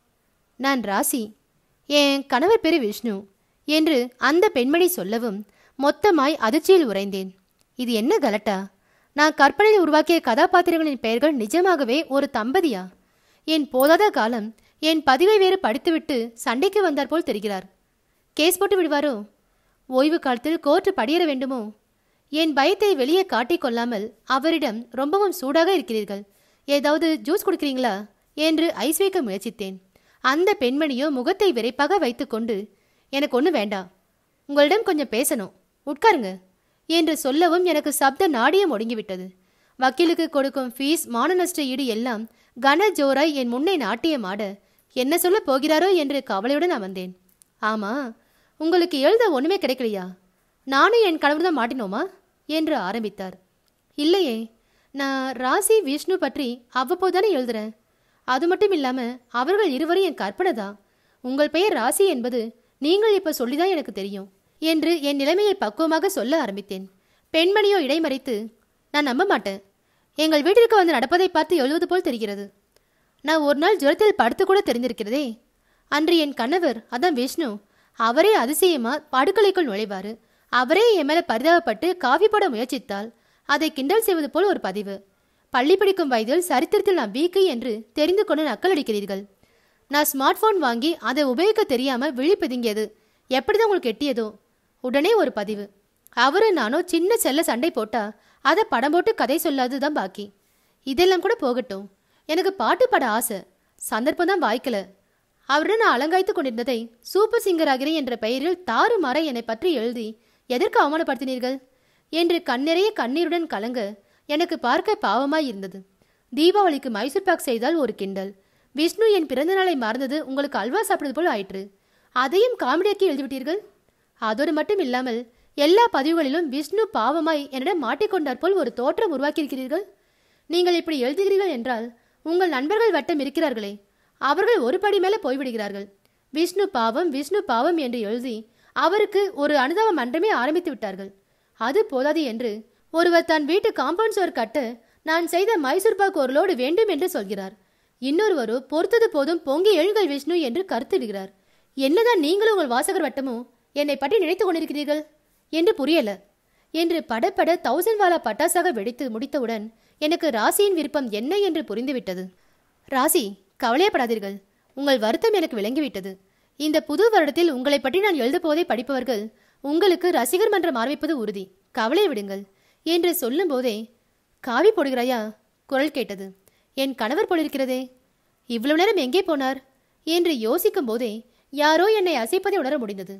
A: நான் ராசி என் கணவர் பேரு விஷ்ணு என்று அந்த பெண்மணி சொல்லவும் மொத்தமாய் அதிர்ச்சியில் உறைந்தேன் இது என்ன கலட்டா நான் கற்பனையில் உருவாக்கிய கதாபாத்திரங்களின் பெயர்கள் நிஜமாகவே ஒரு தம்பதியா என் போதாத காலம் என் பதிவை வேறு படித்துவிட்டு சண்டைக்கு வந்தார் போல் தெரிகிறார் கேஸ் போட்டு விடுவாரோ ஓய்வு காலத்தில் கோர்ட்டு படியேற வேண்டுமோ என் பயத்தை வெளியே காட்டிக் கொள்ளாமல் அவரிடம் ரொம்பவும் சூடாக இருக்கிறீர்கள் ஏதாவது ஜூஸ் குடிக்கிறீங்களா என்று ஐஸ் வைக்க முயற்சித்தேன் அந்த பெண்மணியோ முகத்தை விரைப்பாக வைத்துக்கொண்டு எனக்கு ஒன்றும் வேண்டாம் உங்களிடம் கொஞ்சம் பேசணும் உட்காருங்க என்று சொல்லவும் எனக்கு சப்த நாடியம் ஒடுங்கிவிட்டது வக்கீலுக்கு கொடுக்கும் ஃபீஸ் மான நஷ்ட ஈடு எல்லாம் கன ஜோராய் என் முன்னே நாட்டியம் ஆட என்ன சொல்ல போகிறாரோ என்று கவலையுடன் நான் வந்தேன் ஆமா உங்களுக்கு எழுத ஒண்ணுமே கிடைக்கலையா நானும் என் கணவர் தான் மாட்டினோமா என்று ஆரம்பித்தார் இல்லையே நான் ராசி விஷ்ணு பற்றி அவ்வப்போதானே எழுதுறேன் அது மட்டும் இல்லாம அவர்கள் இருவரும் என் கற்பனை தான் உங்கள் பெயர் ராசி என்பது நீங்கள் இப்ப சொல்லிதான் எனக்கு தெரியும் என்று என் நிலைமையை பக்குவமாக சொல்ல ஆரம்பித்தேன் பெண்மணியோ இடைமறித்து நான் நம்ப மாட்டேன் எங்கள் வீட்டிற்கு வந்து நடப்பதை பார்த்து எழுதுவது போல் தெரிகிறது நான் ஒரு நாள் ஜுரத்தில் படுத்து கூட தெரிஞ்சிருக்கிறதே அன்று என் கணவர் அதான் விஷ்ணு அவரே அதிசயமா படுக்கலைக்குள் நுழைவாரு அவரே என் மேல பரிதாபப்பட்டு காஃபி போட முயற்சித்தால் அதை கிண்டல் செய்வது போல் ஒரு பதிவு பள்ளி படிக்கும் வயதில் சரித்திரத்தில் நான் வீக்கு என்று தெரிந்து கொண்டு நக்கல் அடிக்கிறீர்கள் நான் ஸ்மார்ட் போன் வாங்கி அதை உபயோகிக்க தெரியாம விழி பிதுங்கியது எப்படிதான் உங்களுக்கு எட்டியதோ உடனே ஒரு பதிவு அவரு நானும் சின்ன செல்ல சண்டை போட்டா அதை படம் போட்டு கதை சொல்லாததுதான் பாக்கி இதெல்லாம் கூட போகட்டும் எனக்கு பாட்டு பாட ஆசை சந்தர்ப்பம் தான் வாய்க்கல அவருடன் நான் அலங்காய்த்து கொண்டிருந்ததை சூப்பர் சிங்கர் ஆகிறேன் என்ற பெயரில் தாறுமாற என்னை பற்றி எழுதி எதற்கு அவமானப்படுத்தினீர்கள் என்று கண்ணிறைய கண்ணீருடன் கலங்க எனக்கு பார்க்க பாவமாய் இருந்தது தீபாவளிக்கு மைசூர் பாக் செய்தால் ஒரு கிண்டல் விஷ்ணு என் பிறந்த நாளை மறந்தது உங்களுக்கு அல்வா சாப்பிடுவது போல் ஆயிற்று அதையும் காமெடியாக்கி எழுதிவிட்டீர்கள் அதோடு மட்டும் இல்லாமல் எல்லா பதிவுகளிலும் விஷ்ணு பாவமாய் என்னிடம் மாட்டிக்கொண்டார் போல் ஒரு தோற்றம் உருவாக்கியிருக்கிறீர்கள் நீங்கள் இப்படி எழுதுகிறீர்கள் என்றால் உங்கள் நண்பர்கள் வட்டம் இருக்கிறார்களே அவர்கள் ஒரு படி மேலே போய்விடுகிறார்கள் விஷ்ணு பாவம் விஷ்ணு பாவம் என்று எழுதி அவருக்கு ஒரு அனுதாப மன்றமே ஆரம்பித்து விட்டார்கள் அது போதாது என்று ஒருவர் தன் வீட்டு காம்பவுண்ட் சுவர் கட்ட நான் செய்த மைசூர் பாக் ஒரு லோடு வேண்டும் என்று சொல்கிறார் இன்னொருவரோ பொறுத்தது போதும் பொங்கி எழுங்கள் விஷ்ணு என்று கருத்திடுகிறார் என்னதான் நீங்களும் உங்கள் வாசகர் வட்டமோ என்னை பற்றி நினைத்துக் கொண்டிருக்கிறீர்கள் என்று புரியல என்று படப்பட தௌசண்ட் வாலா பட்டாசாக வெடித்து முடித்தவுடன் எனக்கு ராசியின் விருப்பம் என்ன என்று புரிந்துவிட்டது ராசி கவலையப்படாதீர்கள் உங்கள் வருத்தம் எனக்கு விளங்கிவிட்டது இந்த புது வருடத்தில் உங்களை பற்றி நான் எழுதப் போவதை படிப்பவர்கள் உங்களுக்கு ரசிகர் மன்றம் ஆரம்பிப்பது உறுதி கவலை விடுங்கள் என்று சொல்லும்போதே காவி போடுகிறாயா குரல் கேட்டது என் கணவர் போலிருக்கிறதே இவ்வளவு நேரம் எங்கே போனார் என்று யோசிக்கும் போதே யாரோ என்னை அசைப்பதை உணர முடிந்தது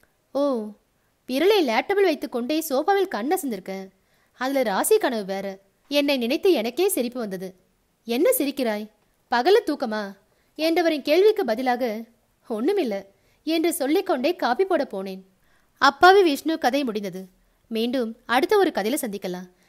A: ஓ விரலை லேப்டாப்பில் வைத்துக்கொண்டே சோஃபாவில் கண் அசந்திருக்க அதுல ராசி கனவு வேற என்னை நினைத்து எனக்கே சிரிப்பு வந்தது என்ன சிரிக்கிறாய் பகல தூக்கமா என்றவரின் கேள்விக்கு பதிலாக ஒண்ணுமில்ல என்று சொல்லிக்கொண்டே காப்பி போட போனேன் அப்பாவி விஷ்ணு கதை முடிந்தது மீண்டும் அடுத்த ஒரு கதையில சந்திக்கலாம்